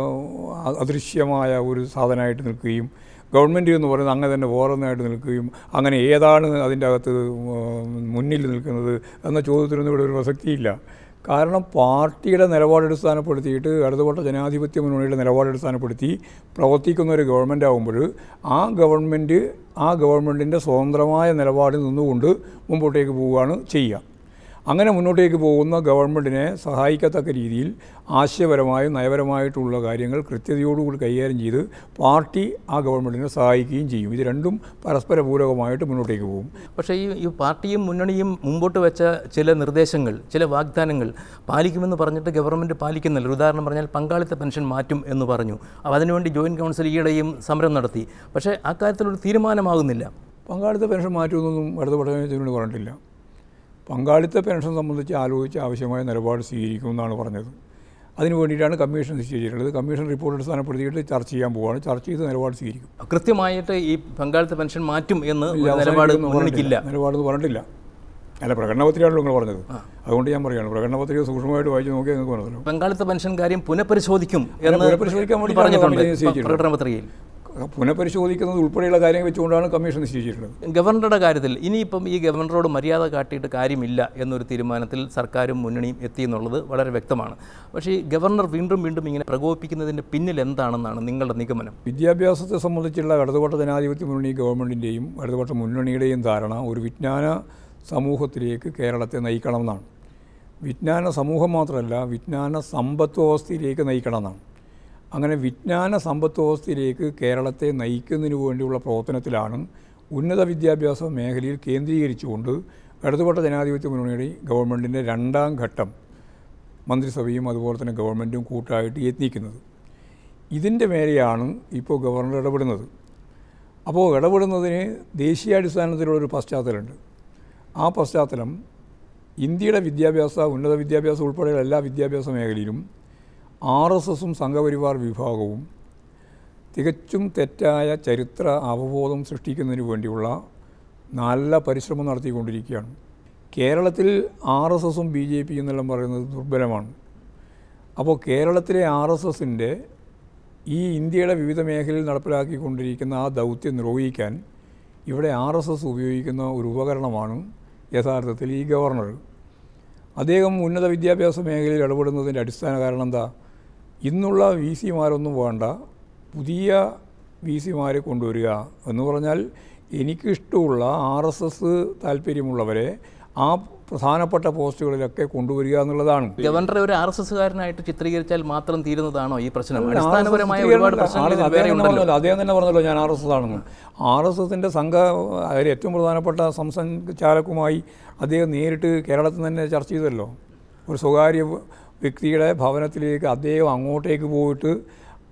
അ- അദൃശ്യമായ ഒരു സാധനമായിട്ട് നിൽക്കുകയും ഗവൺമെൻറ് എന്ന് പറയുന്നത് അങ്ങനെ തന്നെ വേറൊന്നായിട്ട് നിൽക്കുകയും അങ്ങനെ ഏതാണ് അതിൻ്റെ അകത്ത് ഉം, മുന്നിൽ നിൽക്കുന്നത് എന്ന ചോദ്യത്തിനൊന്നും ഇവിടെ ഒരു പ്രസക്തിയില്ല കാരണം പാർട്ടിയുടെ നിലപാട് അടിസ്ഥാനപ്പെടുത്തിയിട്ട് ഇടതുപക്ഷ ജനാധിപത്യ മുന്നണിയുടെ നിലപാട് അടിസ്ഥാനപ്പെടുത്തി പ്രവർത്തിക്കുന്ന ഒരു ഗവൺമെൻറ് ആകുമ്പോൾ ആ ഗവൺമെൻറ് ആ ഗവൺമെൻറ്റിൻ്റെ സ്വതന്ത്രമായ നിലപാടിൽ നിന്നുകൊണ്ട് മുമ്പോട്ടേക്ക് പോവുകയാണ് ചെയ്യുക അങ്ങനെ മുന്നോട്ടേക്ക് പോകുന്ന ഗവൺമെൻറ്റിനെ സഹായിക്കത്തക്ക രീതിയിൽ ആശയപരമായും നയപരമായിട്ടുള്ള കാര്യങ്ങൾ കൃത്യതയോടുകൂടി കൈകാര്യം ചെയ്ത് പാർട്ടി ആ ഗവൺമെൻറ്റിനെ സഹായിക്കുകയും ചെയ്യും ഇത് രണ്ടും പരസ്പര പൂരകമായിട്ട് മുന്നോട്ടേക്ക് പോകും പക്ഷേ ഈ ഈ പാർട്ടിയും മുന്നണിയും മുമ്പോട്ട് വെച്ച ചില നിർദ്ദേശങ്ങൾ ചില വാഗ്ദാനങ്ങൾ പാലിക്കുമെന്ന് പറഞ്ഞിട്ട് ഗവൺമെൻറ് പാലിക്കുന്നില്ല ഒരു ഉദാഹരണം പറഞ്ഞാൽ പങ്കാളിത്ത പെൻഷൻ മാറ്റും എന്ന് പറഞ്ഞു അപ്പോൾ അതിനുവേണ്ടി ജോയിൻറ്റ് കൗൺസിൽ ഈയിടെയും സമരം നടത്തി പക്ഷേ അക്കാര്യത്തിലൊരു തീരുമാനമാകുന്നില്ല പങ്കാളിത്ത പെൻഷൻ മാറ്റുമെന്നൊന്നും ഇടതുപക്ഷത്തിനോട് പറഞ്ഞിട്ടില്ല പങ്കാളിത്ത പെൻഷൻ സംബന്ധിച്ച് ആലോചിച്ച് ആവശ്യമായ നിലപാട് സ്വീകരിക്കുമെന്നാണ് പറഞ്ഞത് അതിനു വേണ്ടിയിട്ടാണ് കമ്മീഷൻ നിശ്ചയിച്ചിട്ടുള്ളത് കമ്മീഷൻ റിപ്പോർട്ട് അടിസ്ഥാനപ്പെടുത്തിയിട്ട് ചർച്ച ചെയ്യാൻ പോവുകയാണ് ചർച്ച ചെയ്ത് നിലപാട് സ്വീകരിക്കും കൃത്യമായിട്ട് ഈ പങ്കാളിത്ത പെൻഷൻ മാറ്റും എന്ന് ഇല്ല, ഒരു നിലപാട് അവസാനിപ്പിക്കുമെന്ന് മുന്നണിക്കില്ല പറഞ്ഞിട്ടില്ല. നിലപാടൊന്നും പറഞ്ഞിട്ടില്ല അല്ല പ്രകടന പത്രികയാണല്ലോ നിങ്ങൾ പറഞ്ഞത് അതുകൊണ്ട് ഞാൻ പറയുകയാണ് പ്രകടന പത്രിക സൂക്ഷ്മമായിട്ട് വായിച്ച് നോക്കിയാൽ നിങ്ങൾക്ക് മനസ്സിലാവും പങ്കാളിത്ത പെൻഷൻ കാര്യം പുനഃപരിശോധിക്കും എന്ന് പുനഃപരിശോധിക്കാൻ വേണ്ടി പറഞ്ഞിട്ടുണ്ട് കമ്മീഷൻ നിശ്ചയിച്ചിട്ടുണ്ട്. പ്രകടന പത്രികയിൽ പുനഃപരിശോധിക്കുന്നത് ഉൾപ്പെടെയുള്ള കാര്യങ്ങൾ വെച്ചുകൊണ്ടാണ് കമ്മീഷൻ നിശ്ചയിച്ചിട്ടുള്ളത് ഗവർണറുടെ കാര്യത്തിൽ ഇനിയിപ്പം ഈ ഗവർണറോട് മര്യാദ കാട്ടിയിട്ട് കാര്യമില്ല എന്നൊരു തീരുമാനത്തിൽ സർക്കാരും മുന്നണിയും എത്തി എന്നുള്ളത് വളരെ വ്യക്തമാണ് പക്ഷേ ഈ ഗവർണർ വീണ്ടും വീണ്ടും ഇങ്ങനെ പ്രകോപിപ്പിക്കുന്നതിൻ്റെ പിന്നിൽ എന്താണെന്നാണ് നിങ്ങളുടെ നിഗമനം വിദ്യാഭ്യാസത്തെ സംബന്ധിച്ചുള്ള ഇടതുപക്ഷ ജനാധിപത്യ മുന്നണി ഗവൺമെൻറ്റിൻ്റെയും ഇടതുപക്ഷ മുന്നണിയുടെയും ധാരണ ഒരു വിജ്ഞാന സമൂഹത്തിലേക്ക് കേരളത്തെ നയിക്കണമെന്നാണ് വിജ്ഞാന സമൂഹം മാത്രമല്ല വിജ്ഞാന സമ്പത്ത് വ്യവസ്ഥയിലേക്ക് നയിക്കണമെന്നാണ് അങ്ങനെ വിജ്ഞാന സമ്പത്ത് വ്യവസ്ഥയിലേക്ക് കേരളത്തെ നയിക്കുന്നതിന് വേണ്ടിയുള്ള പ്രവർത്തനത്തിലാണ് ഉന്നത വിദ്യാഭ്യാസ മേഖലയിൽ കേന്ദ്രീകരിച്ചുകൊണ്ട് ഇടതുപക്ഷ ജനാധിപത്യ മുന്നണിയുടെ ഗവൺമെൻറ്റിൻ്റെ രണ്ടാം ഘട്ടം മന്ത്രിസഭയും അതുപോലെ തന്നെ ഗവൺമെൻറ്റും കൂട്ടായിട്ട് യത്നിക്കുന്നത് ഇതിൻ്റെ മേലെയാണ് ഇപ്പോൾ ഗവർണർ ഇടപെടുന്നത് അപ്പോൾ ഇടപെടുന്നതിന് ദേശീയാടിസ്ഥാനത്തിലുള്ളൊരു പശ്ചാത്തലമുണ്ട് ആ പശ്ചാത്തലം ഇന്ത്യയുടെ വിദ്യാഭ്യാസ ഉന്നത വിദ്യാഭ്യാസം ഉൾപ്പെടെയുള്ള എല്ലാ വിദ്യാഭ്യാസ മേഖലയിലും ആർ എസ് എസും സംഘപരിവാർ വിഭാഗവും തികച്ചും തെറ്റായ ചരിത്ര അവബോധം സൃഷ്ടിക്കുന്നതിന് വേണ്ടിയുള്ള നല്ല പരിശ്രമം നടത്തിക്കൊണ്ടിരിക്കുകയാണ് കേരളത്തിൽ ആർ എസ് എസും ബി ജെ പിയും എന്നെല്ലാം പറയുന്നത് ദുർബലമാണ് അപ്പോൾ കേരളത്തിലെ ആർ എസ് എസിൻ്റെ ഈ ഇന്ത്യയുടെ വിവിധ മേഖലയിൽ നടപ്പിലാക്കിക്കൊണ്ടിരിക്കുന്ന ആ ദൗത്യം നിർവഹിക്കാൻ ഇവിടെ ആർ എസ് എസ് ഉപയോഗിക്കുന്ന ഒരു ഉപകരണമാണ് യഥാർത്ഥത്തിൽ ഈ ഗവർണർ അദ്ദേഹം ഉന്നത വിദ്യാഭ്യാസ മേഖലയിൽ ഇടപെടുന്നതിൻ്റെ അടിസ്ഥാന കാരണം എന്താ ഇന്നുള്ള വി സിമാരൊന്നും വേണ്ട പുതിയ വി സിമാരെ കൊണ്ടുവരിക എന്ന് പറഞ്ഞാൽ എനിക്കിഷ്ടമുള്ള ആർ എസ് എസ് താല്പര്യമുള്ളവരെ ആ പ്രധാനപ്പെട്ട പോസ്റ്റുകളിലൊക്കെ കൊണ്ടുവരിക എന്നുള്ളതാണ് ഗവർണറെ ഒരു ആർ എസ് എസ്സുകാരനായിട്ട് ചിത്രീകരിച്ചാൽ മാത്രം തീരുന്നതാണോ ഈ പ്രശ്നം ആർ എസ് എസ് അടിസ്ഥാനപരമായ ഒരുപാട് ചിത്രീകരണം പ്രശ്നങ്ങൾ ആർ- ഇതിൽ വേറെ അദ്ദേഹം തന്നെ ഉണ്ടല്ലോ പറഞ്ഞല്ലോ, അദ്ദേഹം തന്നെ പറഞ്ഞല്ലോ ഞാൻ ആർ എസ് എസ് ആണെന്ന് ആർ എസ് എസിൻ്റെ സംഘ അതിൽ ഏറ്റവും പ്രധാനപ്പെട്ട സംസംഘചാലകുമായി അദ്ദേഹം നേരിട്ട് കേരളത്തിൽ തന്നെ ചർച്ച ചെയ്തല്ലോ ഒരു സ്വകാര്യ വ്യക്തിയുടെ ഭവനത്തിലേക്ക് അദ്ദേഹം അങ്ങോട്ടേക്ക് പോയിട്ട്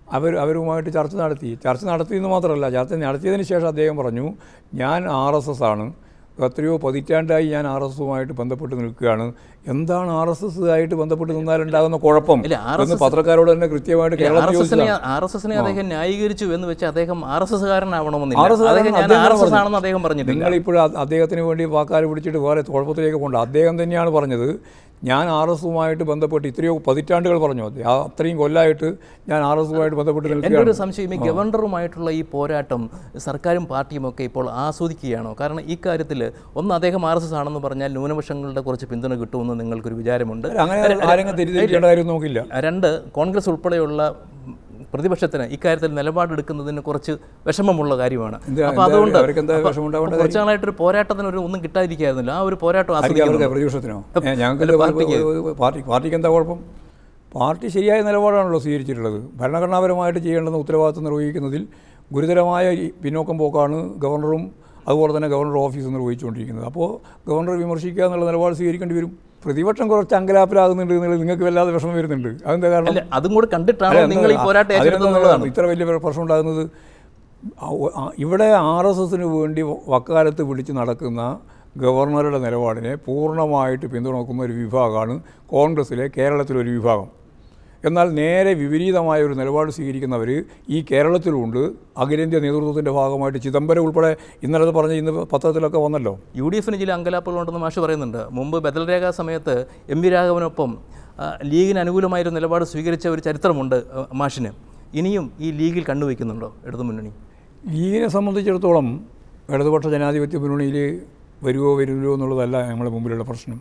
അവർ അവരുമായിട്ട് ചർച്ച നടത്തി ചർച്ച നടത്തിയെന്ന് മാത്രമല്ല ചർച്ച നടത്തിയതിന് ശേഷം അദ്ദേഹം പറഞ്ഞു ഞാൻ ആർ എസ് എസ് ആണ് എത്രയോ പതിറ്റാണ്ടായി ഞാൻ ആർ എസ് എസുമായിട്ട് ബന്ധപ്പെട്ട് നിൽക്കുകയാണ് എന്താണ് ആർ എസ് എസ് ആയിട്ട് ബന്ധപ്പെട്ട് നിന്നാലുണ്ടാകുന്ന കുഴപ്പം ഇല്ല, എന്ന് പത്രക്കാരോട് തന്നെ കൃത്യമായിട്ട് ആർ കേരളത്തിൽ എസ് എസിനെ ചോദിച്ചതാണ്. ആർ എസ് എസിനെ അദ്ദേഹം ന്യായീകരിച്ചു എന്ന് വെച്ച് അദ്ദേഹം ആർ എസ് എസ്കാരനാവണമെന്നില്ല RSS അദ്ദേഹം ഞാൻ അദ്ദേഹം ആർ എസ് എസ് പറഞ്ഞു. ആണെന്ന് അദ്ദേഹം പറഞ്ഞിട്ടില്ല നിങ്ങൾ ഇപ്പോൾ അദ്ദേഹത്തിന് വേണ്ടി വാക്കാൽ പിടിച്ചിട്ട് വേറെ കുഴപ്പത്തിലേക്ക് കൊണ്ട് അദ്ദേഹം തന്നെയാണ് പറഞ്ഞത് ഞാൻ ആർ എസുമായിട്ട് ബന്ധപ്പെട്ട് ഇത്രയോ പതിറ്റാണ്ടുകൾ പറഞ്ഞു അത് ആ അത്രയും കൊല്ലമായിട്ട് ഞാൻ ആർ എസുമായിട്ട് ബന്ധപ്പെട്ട് എൻ്റെ നിൽക്കുകയാണ് ഒരു സംശയം ഈ ഗവർണറുമായിട്ടുള്ള ഈ പോരാട്ടം സർക്കാരും പാർട്ടിയും ഒക്കെ ഇപ്പോൾ ആസ്വദിക്കുകയാണോ കാരണം ഈ കാര്യത്തിൽ ഒന്ന് അദ്ദേഹം ആർ എസ് എസ് ആണെന്ന് പറഞ്ഞാൽ ന്യൂനപക്ഷങ്ങളുടെ കുറച്ച് പിന്തുണ കിട്ടുമെന്ന് നിങ്ങൾക്കൊരു വിചാരമുണ്ട് അങ്ങനെ ആരെങ്കിലും തെറ്റിദ്ധരിക്കേണ്ട കാര്യം നോക്കില്ല രണ്ട് കോൺഗ്രസ് ഉൾപ്പെടെയുള്ള പ്രതിപക്ഷത്തിന് ഇക്കാര്യത്തിൽ നിലപാടെടുക്കുന്നതിന് കുറച്ച് വിഷമമുള്ള കാര്യമാണ് എന്തിനാ- അപ്പോൾ എന്താ അതുകൊണ്ട് അവർക്ക് എന്താ അപ്പോൾ വിഷമമുണ്ടാവേണ്ട കുറച്ച് നാളായിട്ടൊരു പോരാട്ടത്തിന് ഒരു ഒന്നും കിട്ടാതിരിക്കായിരുന്നില്ല ആ ഒരു പോരാട്ടം ആർക്കും ആസ്വദിക്കുന്നു അവർക്ക് പ്രതിപക്ഷത്തിനോ ഏ, ഞങ്ങൾക്ക് എന്താ പാർട്ടി പാർട്ടിക്ക് എന്താ കുഴപ്പം പാർട്ടി ശരിയായ നിലപാടാണല്ലോ സ്വീകരിച്ചിട്ടുള്ളത് ഭരണഘടനാപരമായിട്ട് ചെയ്യേണ്ടുന്ന ഉത്തരവാദിത്വം നിർവഹിക്കുന്നതിൽ ഗുരുതരമായ ഈ പിന്നോക്കം പോക്കാണ് ഗവർണറും അതുപോലെ തന്നെ ഗവർണർ ഓഫീസ് നിർവഹിച്ചുകൊണ്ടിരിക്കുന്നത് അപ്പോൾ ഗവർണർ വിമർശിക്കുക എന്നുള്ള നിലപാട് സ്വീകരിക്കേണ്ടി വരും പ്രതിപക്ഷം കുറച്ച് അങ്കലാപ്പിലാകുന്നുണ്ട് എന്നുള്ളത് നിങ്ങൾക്ക് വല്ലാതെ വിഷമം വരുന്നുണ്ട് അതെന്താ കാരണം അല്ല അതും കൂടെ കണ്ടിട്ടാണോ അല്ല, നിങ്ങൾ ഈ എന്താ- പോരാട്ടം അതിനെന്താ ഏറ്റെടുത്തുന്നുള്ളതാണ് ഇത്ര വലിയ പ്രശ്നം ഉണ്ടാകുന്നത് ആ, ഒ- ആ, ഇവിടെ ആർ എസ് എസിന് വേണ്ടി വക്കാലത്ത് വിളിച്ച് നടക്കുന്ന ഗവർണറുടെ നിലപാടിനെ പൂർണ്ണമായിട്ട് പിന്തുണക്കുന്ന ഒരു വിഭാഗമാണ് കോൺഗ്രസ്സിലെ കേരളത്തിലൊരു വിഭാഗം എന്നാൽ നേരെ വിപരീതമായ ഒരു നിലപാട് സ്വീകരിക്കുന്നവർ ഈ കേരളത്തിലുണ്ട് അഖിലേന്ത്യാ നേതൃത്വത്തിൻ്റെ ഭാഗമായിട്ട് ചിദംബരം ഉൾപ്പെടെ ഇന്നലെ പറഞ്ഞ ഇന്ന് പത്രത്തിലൊക്കെ വന്നല്ലോ യു ഡി എഫിന് ചില അങ്കലാപ്പുകളുണ്ടെന്ന് മാഷ് പറയുന്നുണ്ട് മുമ്പ് ബദൽരേഖ സമയത്ത് എം വി രാഘവനൊപ്പം ആ, ലീഗിന് അനുകൂലമായൊരു നിലപാട് സ്വീകരിച്ച ഒരു ചരിത്രമുണ്ട് ആ, മാഷിന് ഇനിയും ഈ ലീഗിൽ കണ്ടുവയ്ക്കുന്നുണ്ടോ ഇടതു മുന്നണി ലീഗിനെ സംബന്ധിച്ചിടത്തോളം ഇടതുപക്ഷ ജനാധിപത്യ മുന്നണിയിൽ വരുമോ വരുമോ എന്നുള്ളതല്ല നമ്മുടെ മുമ്പിലുള്ള പ്രശ്നം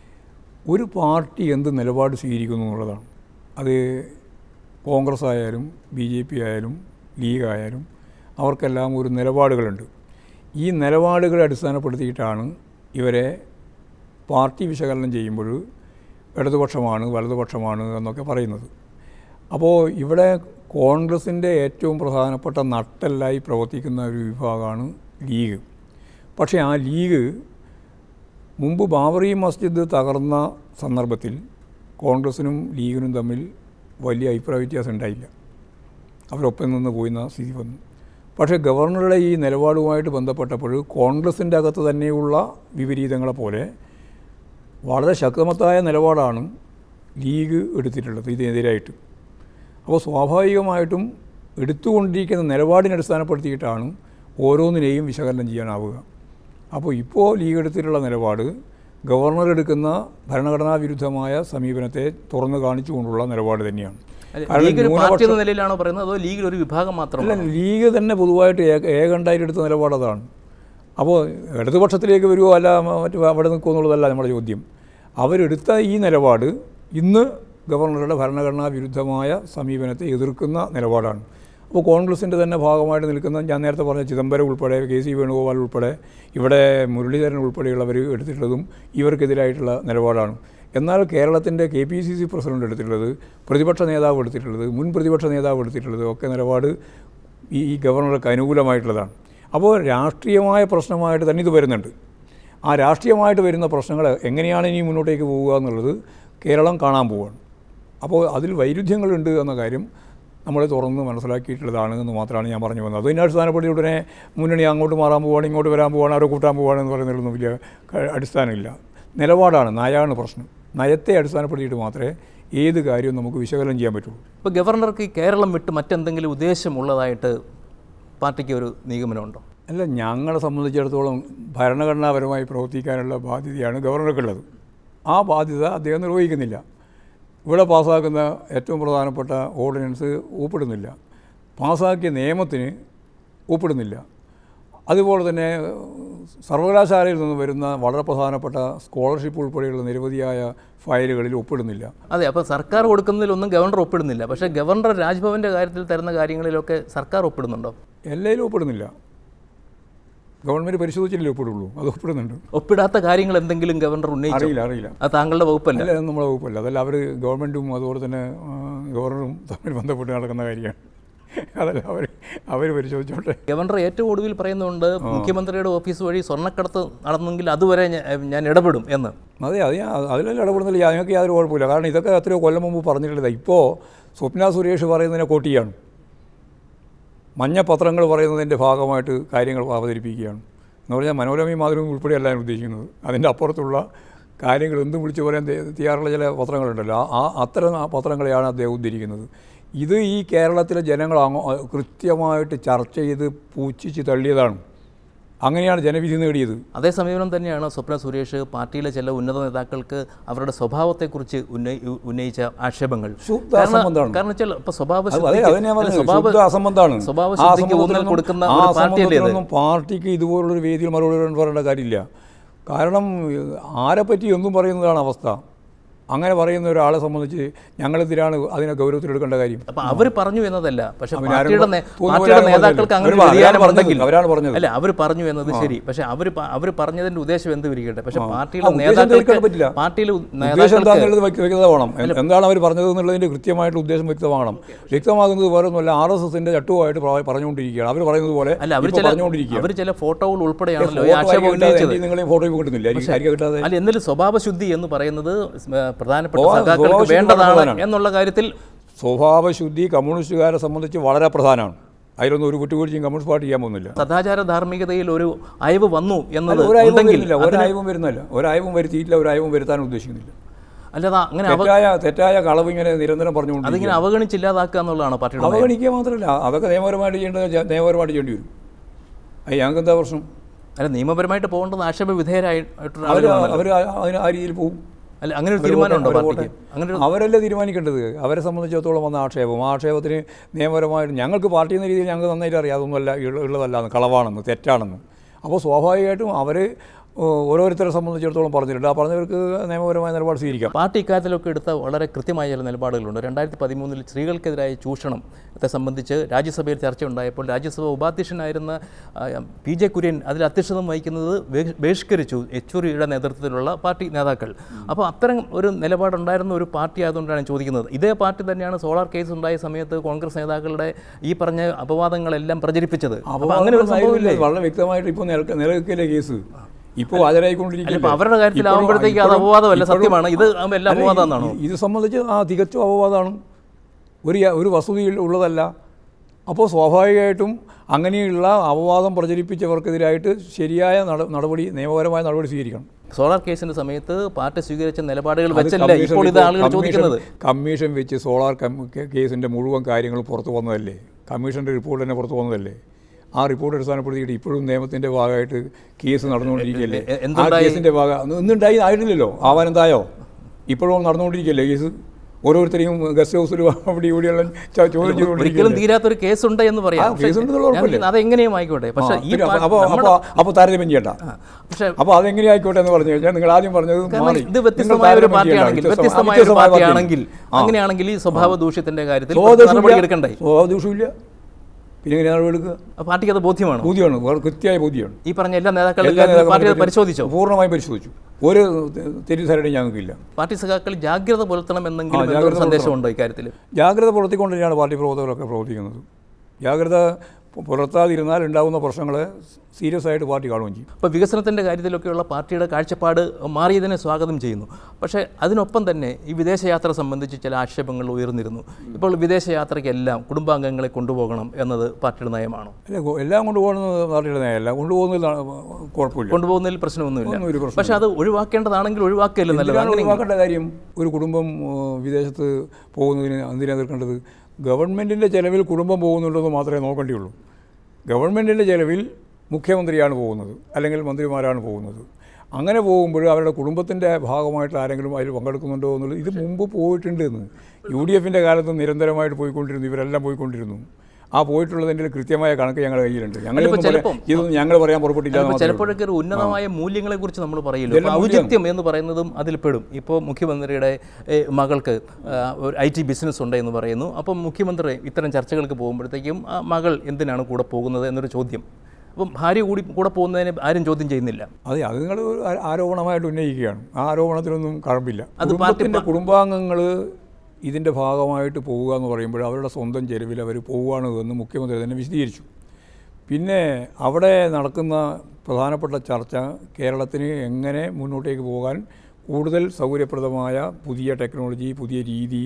ഒരു പാർട്ടി എന്ത് നിലപാട് സ്വീകരിക്കുന്നു എന്നുള്ളതാണ് അത് കോൺഗ്രസ് ആയാലും ബി ജെ പി ആയാലും ലീഗ് ആയാലും അവർക്കെല്ലാം ഒരു നിലപാടുകളുണ്ട് ഈ നിലപാടുകളെ അടിസ്ഥാനപ്പെടുത്തിയിട്ടാണ് ഇവരെ പാർട്ടി വിശകലനം ചെയ്യുമ്പോൾ ഇടതുപക്ഷമാണ് വലതുപക്ഷമാണ് എന്നൊക്കെ പറയുന്നത് അപ്പോൾ ഇവിടെ കോൺഗ്രസിൻ്റെ ഏറ്റവും പ്രധാനപ്പെട്ട നട്ടെല്ലായി പ്രവർത്തിക്കുന്ന ഒരു വിഭാഗമാണ് ലീഗ് പക്ഷേ ആ ലീഗ് മുമ്പ് ബാബറി മസ്ജിദ് തകർന്ന സന്ദർഭത്തിൽ കോൺഗ്രസിനും ലീഗിനും തമ്മിൽ വലിയ അഭിപ്രായ വ്യത്യാസം ഉണ്ടായില്ല അവരൊപ്പം നിന്ന് പോയിന്ന സ്ഥിതി വന്നു പക്ഷേ ഗവർണറുടെ ഈ നിലപാടുമായിട്ട് ബന്ധപ്പെട്ടപ്പോൾ കോൺഗ്രസിൻ്റെ അകത്ത് തന്നെയുള്ള വിപരീതങ്ങളെ പോലെ വളരെ ശക്തമത്തായ നിലപാടാണ് ലീഗ് എടുത്തിട്ടുള്ളത് ഇതിനെതിരായിട്ട് അപ്പോൾ സ്വാഭാവികമായിട്ടും എടുത്തുകൊണ്ടിരിക്കുന്ന നിലപാടിനെ അടിസ്ഥാനപ്പെടുത്തിയിട്ടാണ് ഓരോന്നിനെയും വിശകലനം ചെയ്യാനാവുക അപ്പോൾ ഇപ്പോൾ ലീഗ് എടുത്തിട്ടുള്ള നിലപാട് ഗവർണർ എടുക്കുന്ന ഭരണഘടനാ വിരുദ്ധമായ സമീപനത്തെ തുറന്നു കാണിച്ചുകൊണ്ടുള്ള നിലപാട് തന്നെയാണ് കാരണം ലീഗ് ഒരു ന്യൂനപക്ഷ- പാർട്ടി എന്ന നിലയിലാണോ പറയുന്നത് അതോ ലീഗിൽ ഒരു വിഭാഗം അല്ല മാത്രമല്ല ലീഗ് തന്നെ പൊതുവായിട്ട് ഏക- ഏകണ്ഠായിട്ട് എടുത്ത നിലപാട് അതാണ് അപ്പോൾ ഇടതുപക്ഷത്തിലേക്ക് വരുമോ അല്ല മ- മറ്റു അവിടെ നിൽക്കുമോ എന്നുള്ളതല്ല നമ്മുടെ ചോദ്യം അവരെടുത്ത ഈ നിലപാട് ഇന്ന് ഗവർണറുടെ ഭരണഘടനാ വിരുദ്ധമായ സമീപനത്തെ എതിർക്കുന്ന നിലപാടാണ് അപ്പോൾ കോൺഗ്രസിൻ്റെ തന്നെ ഭാഗമായിട്ട് നിൽക്കുന്ന ഞാൻ നേരത്തെ പറഞ്ഞ ചിദംബരം ഉൾപ്പെടെ കെ സി വേണുഗോപാൽ ഉൾപ്പെടെ ഇവിടെ മുരളീധരൻ ഉൾപ്പെടെയുള്ളവർ എടുത്തിട്ടുള്ളതും ഇവർക്കെതിരായിട്ടുള്ള നിലപാടാണ് എന്നാൽ കേരളത്തിൻ്റെ K P C C president എടുത്തിട്ടുള്ളത് പ്രതിപക്ഷ നേതാവ് എടുത്തിട്ടുള്ളത് മുൻ പ്രതിപക്ഷ നേതാവ് എടുത്തിട്ടുള്ളത് ഒക്കെ നിലപാട് ഈ ഈ ഗവർണർക്ക് അനുകൂലമായിട്ടുള്ളതാണ് അപ്പോൾ രാഷ്ട്രീയമായ പ്രശ്നമായിട്ട് തന്നെ ഇത് വരുന്നുണ്ട് ആ രാഷ്ട്രീയമായിട്ട് വരുന്ന പ്രശ്നങ്ങൾ എങ്ങനെയാണ് ഇനി മുന്നോട്ടേക്ക് പോവുക എന്നുള്ളത് കേരളം കാണാൻ പോവുകയാണ് അപ്പോൾ അതിൽ വൈരുദ്ധ്യങ്ങളുണ്ട് എന്ന കാര്യം നമ്മൾ തുറന്ന് മനസ്സിലാക്കിയിട്ടുള്ളതാണ് എന്ന് മാത്രമാണ് ഞാൻ പറഞ്ഞു വന്നത് അതിനെ അടിസ്ഥാനപ്പെടുത്തി ഉടനെ മുന്നണി അങ്ങോട്ട് മാറാൻ പോവുകയാണ് ഇങ്ങോട്ട് വരാൻ പോവുകയാണ് അവരെ കൂട്ടാൻ പോവുകയാണ് എന്ന് പറയുന്നതിലൊന്നും വലിയ ക- അടിസ്ഥാനമില്ല നിലപാടാണ് നയമാണ് പ്രശ്നം നയത്തെ അടിസ്ഥാനപ്പെടുത്തിയിട്ട് മാത്രമേ ഏത് കാര്യവും നമുക്ക് വിശകലനം ചെയ്യാൻ പറ്റുള്ളൂ ഇപ്പോൾ ഗവർണർക്ക് ഈ കേരളം വിട്ട് മറ്റെന്തെങ്കിലും ഉദ്ദേശമുള്ളതായിട്ട് പാർട്ടിക്ക് ഒരു നിഗമനമുണ്ടോ അല്ല ഞങ്ങളെ സംബന്ധിച്ചിടത്തോളം ഭരണഘടനാപരമായി പ്രവർത്തിക്കാനുള്ള ബാധ്യതയാണ് ഗവർണർക്കുള്ളത് ആ ബാധ്യത അദ്ദേഹം നിർവഹിക്കുന്നില്ല ഇവിടെ പാസ്സാക്കുന്ന ഏറ്റവും പ്രധാനപ്പെട്ട ഓർഡിനൻസ് ഒപ്പിടുന്നില്ല പാസ്സാക്കിയ നിയമത്തിന് ഒപ്പിടുന്നില്ല അതുപോലെ തന്നെ സർവകലാശാലയിൽ നിന്ന് വരുന്ന വളരെ പ്രധാനപ്പെട്ട സ്കോളർഷിപ്പ് ഉൾപ്പെടെയുള്ള നിരവധിയായ ഫയലുകളിൽ ഒപ്പിടുന്നില്ല അതെ അപ്പോൾ സർക്കാർ കൊടുക്കുന്നതിലൊന്നും ഗവർണർ ഒപ്പിടുന്നില്ല പക്ഷേ ഗവർണർ രാജ്ഭവൻ്റെ കാര്യത്തിൽ തരുന്ന കാര്യങ്ങളിലൊക്കെ സർക്കാർ ഒപ്പിടുന്നുണ്ടോ എല്ലാവരും ഒപ്പിടുന്നില്ല ഗവൺമെൻറ് പരിശോധിച്ചില്ലേ ഒപ്പിടുള്ളൂ അത് ഒപ്പിടുന്നുണ്ട് ഒപ്പിടാത്ത കാര്യങ്ങൾ എന്തെങ്കിലും ഗവർണർ ഉന്നയിച്ചു അറിയില്ല അറിയില്ല അത് താങ്കളുടെ വകുപ്പല്ല അല്ല അതൊന്നും നമ്മളെ വകുപ്പല്ല അതല്ല അവർ ഗവൺമെൻറ്റും അതുപോലെ തന്നെ ആ, ഗവർണറും തമ്മിൽ ബന്ധപ്പെട്ട് നടക്കുന്ന കാര്യമാണ് അതല്ല അവർ അവർ പരിശോധിച്ചോട്ടെ ഗവർണർ ഏറ്റവും ഒടുവിൽ പറയുന്നുണ്ട് മുഖ്യമന്ത്രിയുടെ ഓഫീസ് വഴി സ്വർണ്ണക്കടത്ത് നടന്നെങ്കിൽ അതുവരെ ഞാൻ- ഞാൻ ഇടപെടും എന്ന് അതെ അത് ഞാൻ അതിലെല്ലാം ഇടപെടുന്നില്ല ഞങ്ങൾക്ക് യാതൊരു കുഴപ്പമില്ല കാരണം ഇതൊക്കെ എത്രയോ കൊല്ലം മുമ്പ് പറഞ്ഞിട്ടുള്ളത് ഇപ്പോൾ സ്വപ്ന സുരേഷ് പറയുന്നതിനെ കോട്ടിയാണ് മഞ്ഞ പത്രങ്ങൾ പറയുന്നതിൻ്റെ ഭാഗമായിട്ട് കാര്യങ്ങൾ അവതരിപ്പിക്കുകയാണ് എന്ന് പറഞ്ഞാൽ മനോരമയും മാതൃഭൂമി ഉൾപ്പെടെയല്ല ഞാൻ ഉദ്ദേശിക്കുന്നത് അതിൻ്റെ അപ്പുറത്തുള്ള കാര്യങ്ങൾ എന്തും വിളിച്ചു പറയാൻ തയ്യ- തയ്യാറുള്ള ചില പത്രങ്ങളുണ്ടല്ലോ ആ ആ അത്തരം ആ പത്രങ്ങളെയാണ് അദ്ദേഹം ഉദ്ധരിക്കുന്നത് ഇത് ഈ കേരളത്തിലെ ജനങ്ങൾ അങ്ങോ കൃത്യമായിട്ട് ചർച്ച ചെയ്ത് പൂച്ചിച്ച് തള്ളിയതാണ് അങ്ങനെയാണ് ജനവിധി നേടിയത് അതേ സമീപനം തന്നെയാണ് സ്വപ്ന സുരേഷ് പാർട്ടിയിലെ ചില ഉന്നത നേതാക്കൾക്ക് അവരുടെ സ്വഭാവത്തെക്കുറിച്ച് ഉന്നയി ഉ- ഉന്നയിച്ച ആക്ഷേപങ്ങൾ ശുദ്ധ കാരണം- അസംബന്ധമാണ്. കാരണം വെച്ചാൽ ഇപ്പൊ സ്വഭാവ അത് അതെ ശുദ്ധിക്ക്- അത് ഞാൻ അല്ല, പറഞ്ഞത് സ്വഭാവ ശുദ്ധ അസംബന്ധമാണ് സ്വഭാവ ആ ശുദ്ധിക്ക് ഊന്നൽ അസംബന്ധത്തിനൊന്നും- കൊടുക്കുന്ന ആ ഒരു പാർട്ടിയല്ലേ ഇത് അസംബന്ധത്തിനൊന്നും പാർട്ടിക്ക് ഇതുപോലുള്ളൊരു വേദിയിൽ മറുപടി പറയേണ്ട കാര്യമില്ല കാരണം ആരെപ്പറ്റി എന്തും പറയുന്നതാണ് അവസ്ഥ അങ്ങനെ പറയുന്ന ഒരാളെ സംബന്ധിച്ച് ഞങ്ങളെതിരാണ് അതിനെ ഗൗരവത്തിലെടുക്കേണ്ട കാര്യം അപ്പൊ അവർ പറഞ്ഞു എന്നതല്ല പക്ഷെ അവരാരും പാർട്ടിയുടെ നേ- തോന്നുന്നു പാർട്ടിയുടെ അവരാരും നേതാക്കൾക്ക് അങ്ങനെ അവര് ഒരു വ്യതിയാനം അവരാണ് പറഞ്ഞത്. ഉണ്ടെങ്കിൽ അവരാണ് പറഞ്ഞത്. അല്ല അവർ പറഞ്ഞു എന്നത് ശരി പക്ഷെ അവർ അവർ പറഞ്ഞതിന്റെ ഉദ്ദേശം എന്ത് ഇരിക്കട്ടെ പക്ഷെ പാർട്ടിയുടെ ആ, ഉദ്ദേശം ധരിക്കാൻ നേതാക്കൾക്ക് പറ്റില്ല. പാർട്ടിയിലെ ഉദ്ദേശം നേതാക്കൾക്ക് എന്താണെന്നുള്ളത് വ്യക്ത- വ്യക്തത വേണം എ- എന്താണ് അവർ പറഞ്ഞത് എന്നുള്ളതിൻ്റെ കൃത്യമായിട്ടുള്ള ഉദ്ദേശം വ്യക്തമാകണം വ്യക്തമാകുന്നത് വേറെ ഒന്നുമല്ല ആർ എസ് എസിൻ്റെ ചട്ടുവായിട്ട് പ്ര- പറഞ്ഞുകൊണ്ടിരിക്കുകയാണ് അവർ പറയുന്നത് പോലെ അല്ല അവർ ഇപ്പോൾ ചില പറഞ്ഞുകൊണ്ടിരിക്കുകയാണ് അവർ ചില ഫോട്ടോകൾ ഉൾപ്പെടെയാണല്ലോ ഈ ഫോട്ടോ ആക്ഷേപം ആയിരിക്കും കിട്ടാതെ ഉന്നയിച്ചത് എനിക്ക് നിങ്ങളെയും ഫോട്ടോ കിട്ടുന്നില്ല ആയിരിക്കും ആയിരിക്കും കിട്ടാതെ അല്ല എന്നാലും സ്വഭാവശുദ്ധി എന്ന് പറയുന്നത് സ്- പ്രധാനപ്പെട്ട സ്വഭാവ- സഖാക്കൾക്ക് സ്വഭാവശുദ്ധി വേണ്ടതാണ് പ്രധാനമാണ്. എന്നുള്ള കാര്യത്തിൽ സ്വഭാവശുദ്ധി കമ്മ്യൂണിസ്റ്റുകാരെ സംബന്ധിച്ച് വളരെ പ്രധാനമാണ് അതിലൊന്നും ഒരു വിട്ടുവീഴ്ചയും കമ്മ്യൂണിസ്റ്റ് പാർട്ടി ചെയ്യാൻ പോകുന്നില്ല സദാചാര ധാർമ്മികതയിൽ ഒരു അയവ് വന്നു എന്നത് ഒരായവും ഉണ്ടെങ്കിൽ വരുന്നില്ല ഒരായവും വരുന്നില്ല ഒരായവും വരുത്തിയിട്ടില്ല ഒരായവും വരുത്താൻ ഉദ്ദേശിക്കുന്നില്ല അല്ലാതെ അങ്ങനെ അവ തെറ്റായ തെറ്റായ കളവ് ഇങ്ങനെ നിരന്തരം പറഞ്ഞുകൊണ്ട് അതിങ്ങനെ അവഗണിച്ചില്ലാതാക്കുക എന്നുള്ളതാണ് പാർട്ടിയുടെ നയം. അവഗണിക്കുക മാത്രമല്ല അതൊക്കെ നിയമപരമായിട്ട് ചെയ്യേണ്ടത് ജ- നിയമപരമായിട്ട് ചെയ്യേണ്ടി വരും അത് ഞങ്ങൾക്ക് എന്താ പ്രശ്നം അല്ല നിയമപരമായിട്ട് പോകേണ്ടത് ആക്ഷേപ വിധേയരായിട്ടുള്ള അവർ ആളുകളാണ് അവർ അതിന് ആ രീതിയിൽ പോകും അല്ല അങ്ങനെ ഒരു തീരുമാനമുണ്ടോ അവര് പാർട്ടിക്ക് പോട്ടെ. അങ്ങനെ ഒരു അവരല്ലേ തീരുമാനിക്കേണ്ടത് അവരെ സംബന്ധിച്ചിടത്തോളം വന്ന ആക്ഷേപം ആ ആക്ഷേപത്തിന് നിയമപരമായിട്ട് ഞങ്ങൾക്ക് പാർട്ടി എന്ന രീതിയിൽ ഞങ്ങൾക്ക് നന്നായിട്ട് അറിയാം അതൊന്നുമല്ല ഉള്ള- ഉള്ളതല്ലാന്ന് കളവാണെന്ന് തെറ്റാണെന്ന് അപ്പോൾ സ്വാഭാവികമായിട്ടും അവർ ഓരോരുത്തരെ സംബന്ധിച്ചിടത്തോളം പറഞ്ഞിട്ടുണ്ട് ആ പറഞ്ഞവർക്ക് നിയമപരമായ നിലപാട് സ്വീകരിക്കാം പാർട്ടി ഇക്കാര്യത്തിലൊക്കെ എടുത്ത വളരെ കൃത്യമായ ചില നിലപാടുകളുണ്ട് രണ്ടായിരത്തി പതിമൂന്നിൽ സ്ത്രീകൾക്കെതിരായ ചൂഷണത്തെ സംബന്ധിച്ച് രാജ്യസഭയിൽ ചർച്ചയുണ്ടായപ്പോൾ രാജ്യസഭ ഉപാധ്യക്ഷനായിരുന്ന ആ, പി ജെ കുര്യൻ അതിൽ അധ്യക്ഷത വഹിക്കുന്നത് ബഹി- ബഹിഷ്കരിച്ചു യെച്ചൂരിയുടെ നേതൃത്വത്തിലുള്ള പാർട്ടി നേതാക്കൾ അപ്പോൾ അത്തരം ഒരു നിലപാടുണ്ടായിരുന്ന ഒരു പാർട്ടി ആയതുകൊണ്ടാണ് ഞാൻ ചോദിക്കുന്നത് ഇതേ പാർട്ടി തന്നെയാണ് സോളാർ കേസ് ഉണ്ടായ സമയത്ത് കോൺഗ്രസ് നേതാക്കളുടെ ഈ പറഞ്ഞ അപവാദങ്ങളെല്ലാം പ്രചരിപ്പിച്ചത് അപ്പോൾ അങ്ങനെ ഒരു സംഭവമില്ലേ വളരെ വ്യക്തമായിട്ട് ഇപ്പോൾ നിലക്ക് നിലനിൽക്കില്ലേ കേസ് ഇപ്പോൾ അല്ല, ഹാജരായിക്കൊണ്ടിരിക്കില്ല ഇപ്പൊ അവരുടെ കാര്യത്തിലാവുമ്പോഴത്തേക്ക് അത് അപവാദമല്ല, സത്യമാണ്. ഇത് ആവുമ്പോ എല്ലാം അപവാദമാണെന്നാണോ? ഇത് സംബന്ധിച്ച് ആ തികച്ചും അപവാദമാണ് ഒരു യ- ഒരു വസ്തുതയിൽ ഉള്ളതല്ല അപ്പോൾ സ്വാഭാവികമായിട്ടും അങ്ങനെയുള്ള അപവാദം പ്രചരിപ്പിച്ചവർക്കെതിരായിട്ട് ശരിയായ നട- നടപടി നിയമപരമായ നടപടി സ്വീകരിക്കണം സോളാർ കേസിന്റെ സമയത്ത് പാർട്ടി സ്വീകരിച്ച നിലപാടുകൾ അത് വെച്ചല്ല കമ്മീഷൻ ഇപ്പോൾ ഇത് ഇപ്പോൾ ആളുകൾ കമ്മീഷൻ- ചോദിക്കുന്നത് കമ്മീഷൻ വെച്ച് സോളാർ കം- കേ- കേസിൻ്റെ മുഴുവൻ കാര്യങ്ങൾ പുറത്തു വന്നതല്ലേ കമ്മീഷൻ്റെ റിപ്പോർട്ട് തന്നെ പുറത്തു വന്നതല്ലേ ആ റിപ്പോർട്ട് അടിസ്ഥാനപ്പെടുത്തിയിട്ട് ഇപ്പോഴും നിയമത്തിൻ്റെ ഭാഗമായിട്ട് കേസ് നടന്നുകൊണ്ടിരിക്കുകയല്ലേ എ- ആ എന്തുണ്ടായി? കേസിൻ്റെ ഭാഗം ഒന്നുണ്ടായി ആയിട്ടില്ലല്ലോ ആവാൻ എന്തായോ ഇപ്പോഴും നടന്നുകൊണ്ടിരിക്കുകയല്ലേ കേസ് ഓരോരുത്തരെയും ഗസ്റ്റ് ഹൗസിൽ അവിടെ ഇവിടെയെല്ലാം ച- ചോദ്യം ഒരിക്കലും ചെയ്തുകൊണ്ടിരിക്കുകയല്ലേ തീരാത്തൊരു കേസുണ്ട് എന്ന് പറയാം ആ, കേസുണ്ടെന്നുള്ള ഉറപ്പല്ലേ? ഞാൻ- അതെങ്ങനെയും ആയിക്കോട്ടെ പക്ഷെ ഈ അപ്പോൾ പാർട്ടി- അപ്പോൾ നമ്മുടെ- അപ്പോൾ താരതമ്യം ചെയ്യണ്ട പക്ഷെ അപ്പോൾ അതെങ്ങനെ ആയിക്കോട്ടെ എന്ന് പറഞ്ഞു കഴിഞ്ഞാൽ നിങ്ങൾ ആദ്യം പറഞ്ഞത് കാരണം മാറി ഇത് നിങ്ങൾ വ്യത്യസ്തമായ ഒരു താരതമ്യം ചെയ്യണ്ട. പാർട്ടിയാണെങ്കിൽ വ്യത്യസ്തമായ- വ്യത്യസ്തമായ ഒരു വ്യത്യസ്തമായ പാർട്ടിയാണെങ്കിൽ ആ. അങ്ങനെയാണെങ്കിൽ ഈ സ്വഭാവ ദൂഷ്യത്തിന്റെ കാര്യത്തിൽ സ്വഭാവദോഷമില്ല. നടപടി എടുക്കണ്ടേ സ്വഭാവദോഷമില്ല പിന്നെ എങ്ങനെ നടപടി എടുക്കുക ആ പാർട്ടിക്ക് അത് ബോധ്യമാണോ ബോധ്യമാണ് വളരെ കൃത്യമായ ബോധ്യമാണ് ഈ പറഞ്ഞ എല്ലാ നേതാക്കളുടെ എല്ലാ കാര്യത്തിൽ പാർട്ടി അത് നേതാക്കളും പരിശോധിച്ചോ പൂർണ്ണമായും പരിശോധിച്ചു ഒരു തെറ്റിദ്ധാരണയും ഞങ്ങൾക്കില്ല പാർട്ടി സഖാക്കൾ ജാഗ്രത പുലർത്തണം എന്നെങ്കിലും ആ, എന്തോ ഒരു ജാഗ്രത സന്ദേശമുണ്ടോ ഇക്കാര്യത്തിൽ ജാഗ്രത പുലർത്തിക്കൊണ്ട് തന്നെയാണ് പാർട്ടി പ്രവർത്തകരൊക്കെ പ്രവർത്തിക്കുന്നത് ജാഗ്രത പു- പുലർത്താതിരുന്നാൽ ഉണ്ടാകുന്ന പ്രശ്നങ്ങളെ സീരിയസ് ആയിട്ട് പാർട്ടി കാണുകയും ചെയ്യും ഇപ്പോൾ വികസനത്തിൻ്റെ കാര്യത്തിലൊക്കെയുള്ള പാർട്ടിയുടെ കാഴ്ചപ്പാട് മാറിയതിനെ സ്വാഗതം ചെയ്യുന്നു പക്ഷേ അതിനൊപ്പം തന്നെ ഈ വിദേശയാത്ര സംബന്ധിച്ച് ചില ആക്ഷേപങ്ങൾ ഉയർന്നിരുന്നു ഇപ്പോൾ വിദേശയാത്രയ്ക്കെല്ലാം കുടുംബാംഗങ്ങളെ കൊണ്ടുപോകണം എന്നത് പാർട്ടിയുടെ നയമാണോ അല്ല കൊ- എല്ലാം കൊണ്ടുപോകുന്നത് പാർട്ടിയുടെ നയമല്ല കൊണ്ടുപോകുന്നതിൽ ന- കുഴപ്പമില്ല കൊണ്ടുപോകുന്നതിൽ പ്രശ്നമൊന്നുമില്ല ഒന്നും ഒരു പ്രശ്നം പക്ഷേ അത് ഒഴിവാക്കേണ്ടതാണെങ്കിൽ ഒഴിവാക്കിയല്ലേ നല്ലത് എന്തിനാണ് അങ്ങനെ ഒഴിവാക്കേണ്ട കാര്യം ഒരു കുടുംബം ഏഹ്, വിദേശത്ത് പോകുന്നതിന് എന്തിനാ എതിർക്കേണ്ടത് ഗവൺമെൻറ്റിൻ്റെ ചിലവിൽ കുടുംബം പോകുന്നുണ്ടെന്ന് മാത്രമേ നോക്കേണ്ടിയുള്ളൂ ഗവൺമെൻറ്റിൻ്റെ ചിലവിൽ മുഖ്യമന്ത്രിയാണ് പോകുന്നത് അല്ലെങ്കിൽ മന്ത്രിമാരാണ് പോകുന്നത് അങ്ങനെ പോകുമ്പോൾ അവരുടെ കുടുംബത്തിൻ്റെ ഭാഗമായിട്ട് ആരെങ്കിലും അതിൽ പങ്കെടുക്കുന്നുണ്ടോ എന്നുള്ളത് ഇത് മുമ്പ് പോയിട്ടുണ്ട് എന്ന് യു ഡി എഫിൻ്റെ കാലത്ത് നിരന്തരമായിട്ട് പോയിക്കൊണ്ടിരുന്നു ഇവരെല്ലാം പോയിക്കൊണ്ടിരുന്നു ആ പോയിട്ടുള്ളതിൻ്റെ കൃത്യമായ കണക്ക് ഞങ്ങളുടെ കയ്യിലുണ്ട് ഞങ്ങളിതൊന്നും പറയാൻ- ചിലപ്പം- ഇതൊന്നും ഞങ്ങൾ പറയാൻ പുറപ്പെട്ടില്ല എന്ന് ഇപ്പോൾ മാത്രമേ ഉള്ളൂ. ചിലപ്പോഴൊക്കെ ഒരു ഉന്നതമായ മൂല്യങ്ങളെ കുറിച്ച് നമ്മൾ പറയില്ല ഇതെല്ലാം അപ്പോൾ മൂല്യം. ഔചിത്യം എന്ന് പറയുന്നതും അതിൽ പെടും ഇപ്പോൾ മുഖ്യമന്ത്രിയുടെ ഏ, മകൾക്ക് ആ, ഒരു ഐ ടി ബിസിനസ് ഉണ്ട് എന്ന് പറയുന്നു അപ്പം മുഖ്യമന്ത്രി ഇത്തരം ചർച്ചകൾക്ക് പോകുമ്പോഴത്തേക്കും ആ മകൾ എന്തിനാണ് കൂടെ പോകുന്നത് എന്നൊരു ചോദ്യം അപ്പം ഭാര്യ കൂടി കൂടെ പോകുന്നതിനെ ആരും ചോദ്യം ചെയ്യുന്നില്ല അതെ അത് നിങ്ങൾ ഒരു ആ- ആരോപണമായിട്ട് ഉന്നയിക്കുകയാണ് ആ ആരോപണത്തിനൊന്നും കഴമ്പില്ല അത് കുടുംബത്തിൻ്റെ കുടുംബാംഗങ്ങൾ ഇതിൻ്റെ ഭാഗമായിട്ട് പോവുക എന്ന് പറയുമ്പോൾ അവരുടെ സ്വന്തം ചെലവിൽ അവർ പോവുകയാണ് എന്ന് മുഖ്യമന്ത്രി തന്നെ വിശദീകരിച്ചു പിന്നെ അവിടെ നടക്കുന്ന പ്രധാനപ്പെട്ട ചർച്ച കേരളത്തിന് എങ്ങനെ മുന്നോട്ടേക്ക് പോകാൻ കൂടുതൽ സൗകര്യപ്രദമായ പുതിയ ടെക്നോളജി പുതിയ രീതി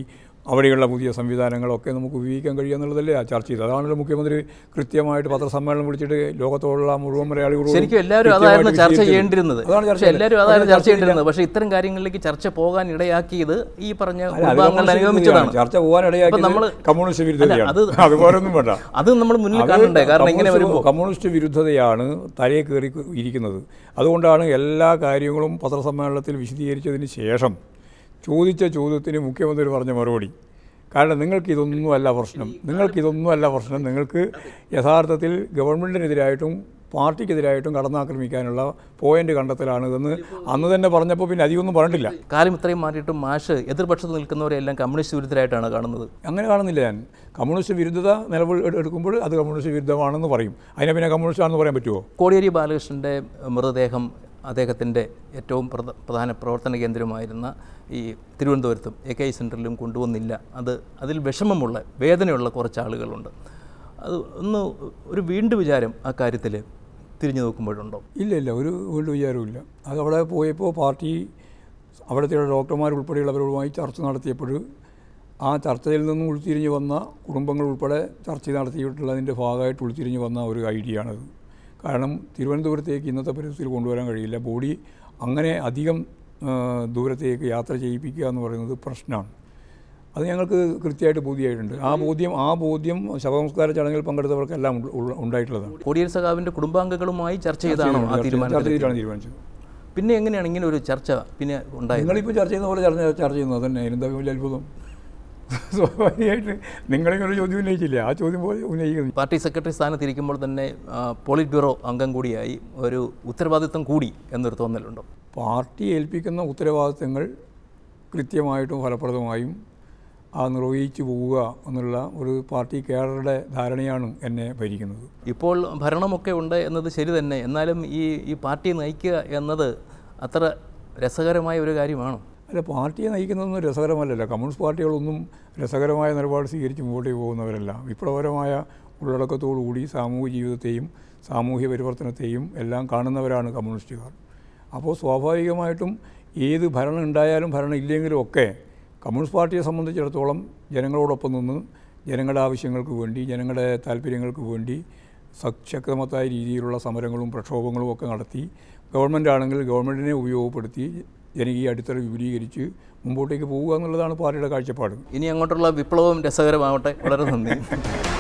അവിടെയുള്ള പുതിയ സംവിധാനങ്ങളൊക്കെ നമുക്ക് ഉപയോഗിക്കാൻ കഴിയുക എന്നുള്ളതല്ലേ ആ ചർച്ച ചെയ്തത് അതാണല്ലോ മുഖ്യമന്ത്രി കൃത്യമായിട്ട് പത്രസമ്മേളനം വിളിച്ചിട്ട് ലോകത്തോടുള്ള മുഴുവൻ മലയാളികളോടും ശരിക്കും എല്ലാവരും കൃത്യമായിട്ട് അതായിരുന്നു ചർച്ച വിശദീകരിച്ചത്. ചെയ്യേണ്ടിരുന്നത് അതാണ് ചർച്ച പക്ഷേ എല്ലാവരും ചെയ്തത്. അതായിരുന്നു അതാണ് ചർച്ച ചർച്ച ചെയ്തത്. ചെയ്യേണ്ടിരുന്നത് പക്ഷേ ഇത്തരം കാര്യങ്ങളിലേക്ക് ചർച്ച പോകാൻ ഇടയാക്കിയത് ഈ പറഞ്ഞ അല്ല, അത് കുടുംബാംഗങ്ങൾ കമ്മ്യൂണിസ്റ്റ് അനുഗമിച്ചതാണ് വിരുദ്ധതയാണ്. ചർച്ച പോകാനിടയാക്കിയത് നമ്മള് കമ്മ്യൂണിസ്റ്റ് വിരുദ്ധതയാണ് അത് അതുപോലൊന്നും വേണ്ട അത് നമ്മൾ മുന്നിൽ അത് കാണണ്ടേ കാരണം ഇങ്ങനെ കമ്മ്യൂണിസ്റ്റ് വരുമ്പോൾ കമ്മ്യൂണിസ്റ്റ് വിരുദ്ധതയാണ് തലയെ കയറി ഇരിക്കുന്നത് അതുകൊണ്ടാണ് എല്ലാ കാര്യങ്ങളും പത്രസമ്മേളനത്തിൽ വിശദീകരിച്ചതിന് ശേഷം ചോദിച്ച ചോദ്യത്തിന് മുഖ്യമന്ത്രി പറഞ്ഞ മറുപടി കാരണം നിങ്ങൾക്ക് ഇതൊന്നുമല്ല പ്രശ്നം നിങ്ങൾക്ക് ഇതൊന്നുമല്ല പ്രശ്നം നിങ്ങൾക്ക് യഥാർത്ഥത്തിൽ ഗവൺമെൻറ്റിനെതിരായിട്ടും പാർട്ടിക്കെതിരായിട്ടും കടന്നാക്രമിക്കാനുള്ള പോയിന്റ് കണ്ടെത്തലാണ് ഇതെന്ന് അന്ന് തന്നെ പറഞ്ഞപ്പോൾ പിന്നെ അധികമൊന്നും പറഞ്ഞിട്ടില്ല കാലം ഇത്രയും മാറിയിട്ടും മാഷ് എതിർപക്ഷത്ത് നിൽക്കുന്നവരെല്ലാം കമ്മ്യൂണിസ്റ്റ് വിരുദ്ധരായിട്ടാണ് കാണുന്നത് അങ്ങനെ കാണുന്നില്ല ഞാൻ കമ്മ്യൂണിസ്റ്റ് വിരുദ്ധത നിലവിൽ എട് എടുക്കുമ്പോൾ അത് കമ്മ്യൂണിസ്റ്റ് വിരുദ്ധമാണെന്ന് പറയും അതിനെ പിന്നെ കമ്മ്യൂണിസ്റ്റ് ആണെന്ന് പറയാൻ പറ്റുമോ കോടിയേരി ബാലകൃഷ്ണൻ്റെ മൃതദേഹം അദ്ദേഹത്തിൻ്റെ ഏറ്റവും പ്രധ- പ്രധാന പ്രവർത്തന കേന്ദ്രമായിരുന്ന ഈ തിരുവനന്തപുരത്തും എ കെ ഐ സെൻറ്ററിലും കൊണ്ടുവന്നില്ല അത് അതിൽ വിഷമമുള്ള വേദനയുള്ള കുറച്ച് ആളുകളുണ്ട് അത് ഒന്ന് ഒരു വീണ്ടും വിചാരം ആ കാര്യത്തിൽ തിരിഞ്ഞു നോക്കുമ്പോഴുണ്ടോ ഇല്ല ഇല്ല ഒരു വീണ്ടും വിചാരമില്ല അത് അവിടെ പോയപ്പോൾ പാർട്ടി അവിടുത്തെ ഡോക്ടർമാർ ഉൾപ്പെടെയുള്ളവരുമായി ചർച്ച നടത്തിയപ്പോൾ ആ ചർച്ചയിൽ നിന്നും ഉൾത്തിരിഞ്ഞ് വന്ന കുടുംബങ്ങൾ ഉൾപ്പെടെ ചർച്ച നടത്തിയിട്ടുള്ളതിൻ്റെ ഭാഗമായിട്ട് ഉൾത്തിരിഞ്ഞ് വന്ന ഒരു ഐഡിയ ആണത് കാരണം തിരുവനന്തപുരത്തേക്ക് ഇന്നത്തെ പരിസ്ഥിതിയിൽ കൊണ്ടുവരാൻ കഴിയില്ല ബോഡി അങ്ങനെ അധികം ആ, ദൂരത്തേക്ക് യാത്ര ചെയ്യിപ്പിക്കുക എന്ന് പറയുന്നത് പ്രശ്നമാണ് അത് ഞങ്ങൾക്ക് കൃത്യമായിട്ട് ബോധ്യമായിട്ടുണ്ട് ആ ബോധ്യം ആ ബോധ്യം ശവസംസ്കാര ചടങ്ങിൽ പങ്കെടുത്തവർക്കെല്ലാം ഉള്ള- ഉള്ള- ഉണ്ടായിട്ടുള്ളതാണ് കോടിയേരി സഖാവിൻ്റെ കുടുംബാംഗങ്ങളുമായി ചർച്ച ചെയ്താണോ ആ ചർച്ച തീരുമാനത്തിൽ ചെയ്തിട്ടാണ് തീരുമാനിച്ചത് പിന്നെ എങ്ങനെയാണ് ഇങ്ങനെ ഒരു ചർച്ച പിന്നെ ഉണ്ടായത് നിങ്ങളിപ്പോൾ ചർച്ച ചെയ്യുന്ന പോലെ ചർച്ച ചർച്ച ചെയ്യുന്നത് തന്നെ അതിനെന്താ വലിയ അത്ഭുതം സ്വാഭാവികമായിട്ട് നിങ്ങളിങ്ങനെ ചോദ്യം ഉന്നയിച്ചില്ല ആ ചോദ്യം പോലെ ഉന്നയിക്കുന്നു പാർട്ടി സെക്രട്ടറി സ്ഥാനത്തിരിക്കുമ്പോൾ തന്നെ ആ, പോളിറ്റ് ബ്യൂറോ അംഗം കൂടിയായി ഒരു ഉത്തരവാദിത്വം കൂടി എന്നൊരു തോന്നലുണ്ടോ പാർട്ടി ഏൽപ്പിക്കുന്ന ഉത്തരവാദിത്തങ്ങൾ കൃത്യമായിട്ടും ഫലപ്രദമായും ആ നിർവഹിച്ചു പോവുക എന്നുള്ള ഒരു പാർട്ടി കേഡറുടെ ധാരണയാണ് എന്നെ ഭരിക്കുന്നത് ഇപ്പോൾ ഭരണമൊക്കെ ഉണ്ട് എന്നത് ശരി തന്നെ എന്നാലും ഈ ഈ പാർട്ടി നയിക്കുക എന്നത് അത്ര രസകരമായ ഒരു കാര്യമാണോ അല്ല പാർട്ടിയെ നയിക്കുന്നതൊന്നും രസകരമല്ലല്ലോ കമ്മ്യൂണിസ്റ്റ് പാർട്ടികളൊന്നും രസകരമായ നിലപാട് സ്വീകരിച്ച് മുമ്പോട്ട് പോകുന്നവരല്ല വിപ്ലവകരമായ ഉള്ളടക്കത്തോടുകൂടി സാമൂഹിക ജീവിതത്തെയും സാമൂഹ്യ പരിവർത്തനത്തെയും എല്ലാം കാണുന്നവരാണ് കമ്മ്യൂണിസ്റ്റുകാർ അപ്പോൾ സ്വാഭാവികമായിട്ടും ഏത് ഭരണം ഉണ്ടായാലും ഭരണം ഇല്ലെങ്കിലും ഒക്കെ കമ്മ്യൂണിസ്റ്റ് പാർട്ടിയെ സംബന്ധിച്ചിടത്തോളം ജനങ്ങളോടൊപ്പം നിന്ന് ജനങ്ങളുടെ ആവശ്യങ്ങൾക്ക് വേണ്ടി ജനങ്ങളുടെ താല്പര്യങ്ങൾക്ക് വേണ്ടി സശക്തമത്തായ രീതിയിലുള്ള സമരങ്ങളും പ്രക്ഷോഭങ്ങളും ഒക്കെ നടത്തി ഗവൺമെൻറ് ആണെങ്കിൽ ഗവൺമെൻറ്റിനെ ഉപയോഗപ്പെടുത്തി ജനകീയ അടിത്തറ വിപുലീകരിച്ച് മുമ്പോട്ടേക്ക് പോവുക എന്നുള്ളതാണ് പാർട്ടിയുടെ കാഴ്ചപ്പാട് ഇനി അങ്ങോട്ടുള്ള വിപ്ലവം രസകരമാവട്ടെ വളരെ നന്ദി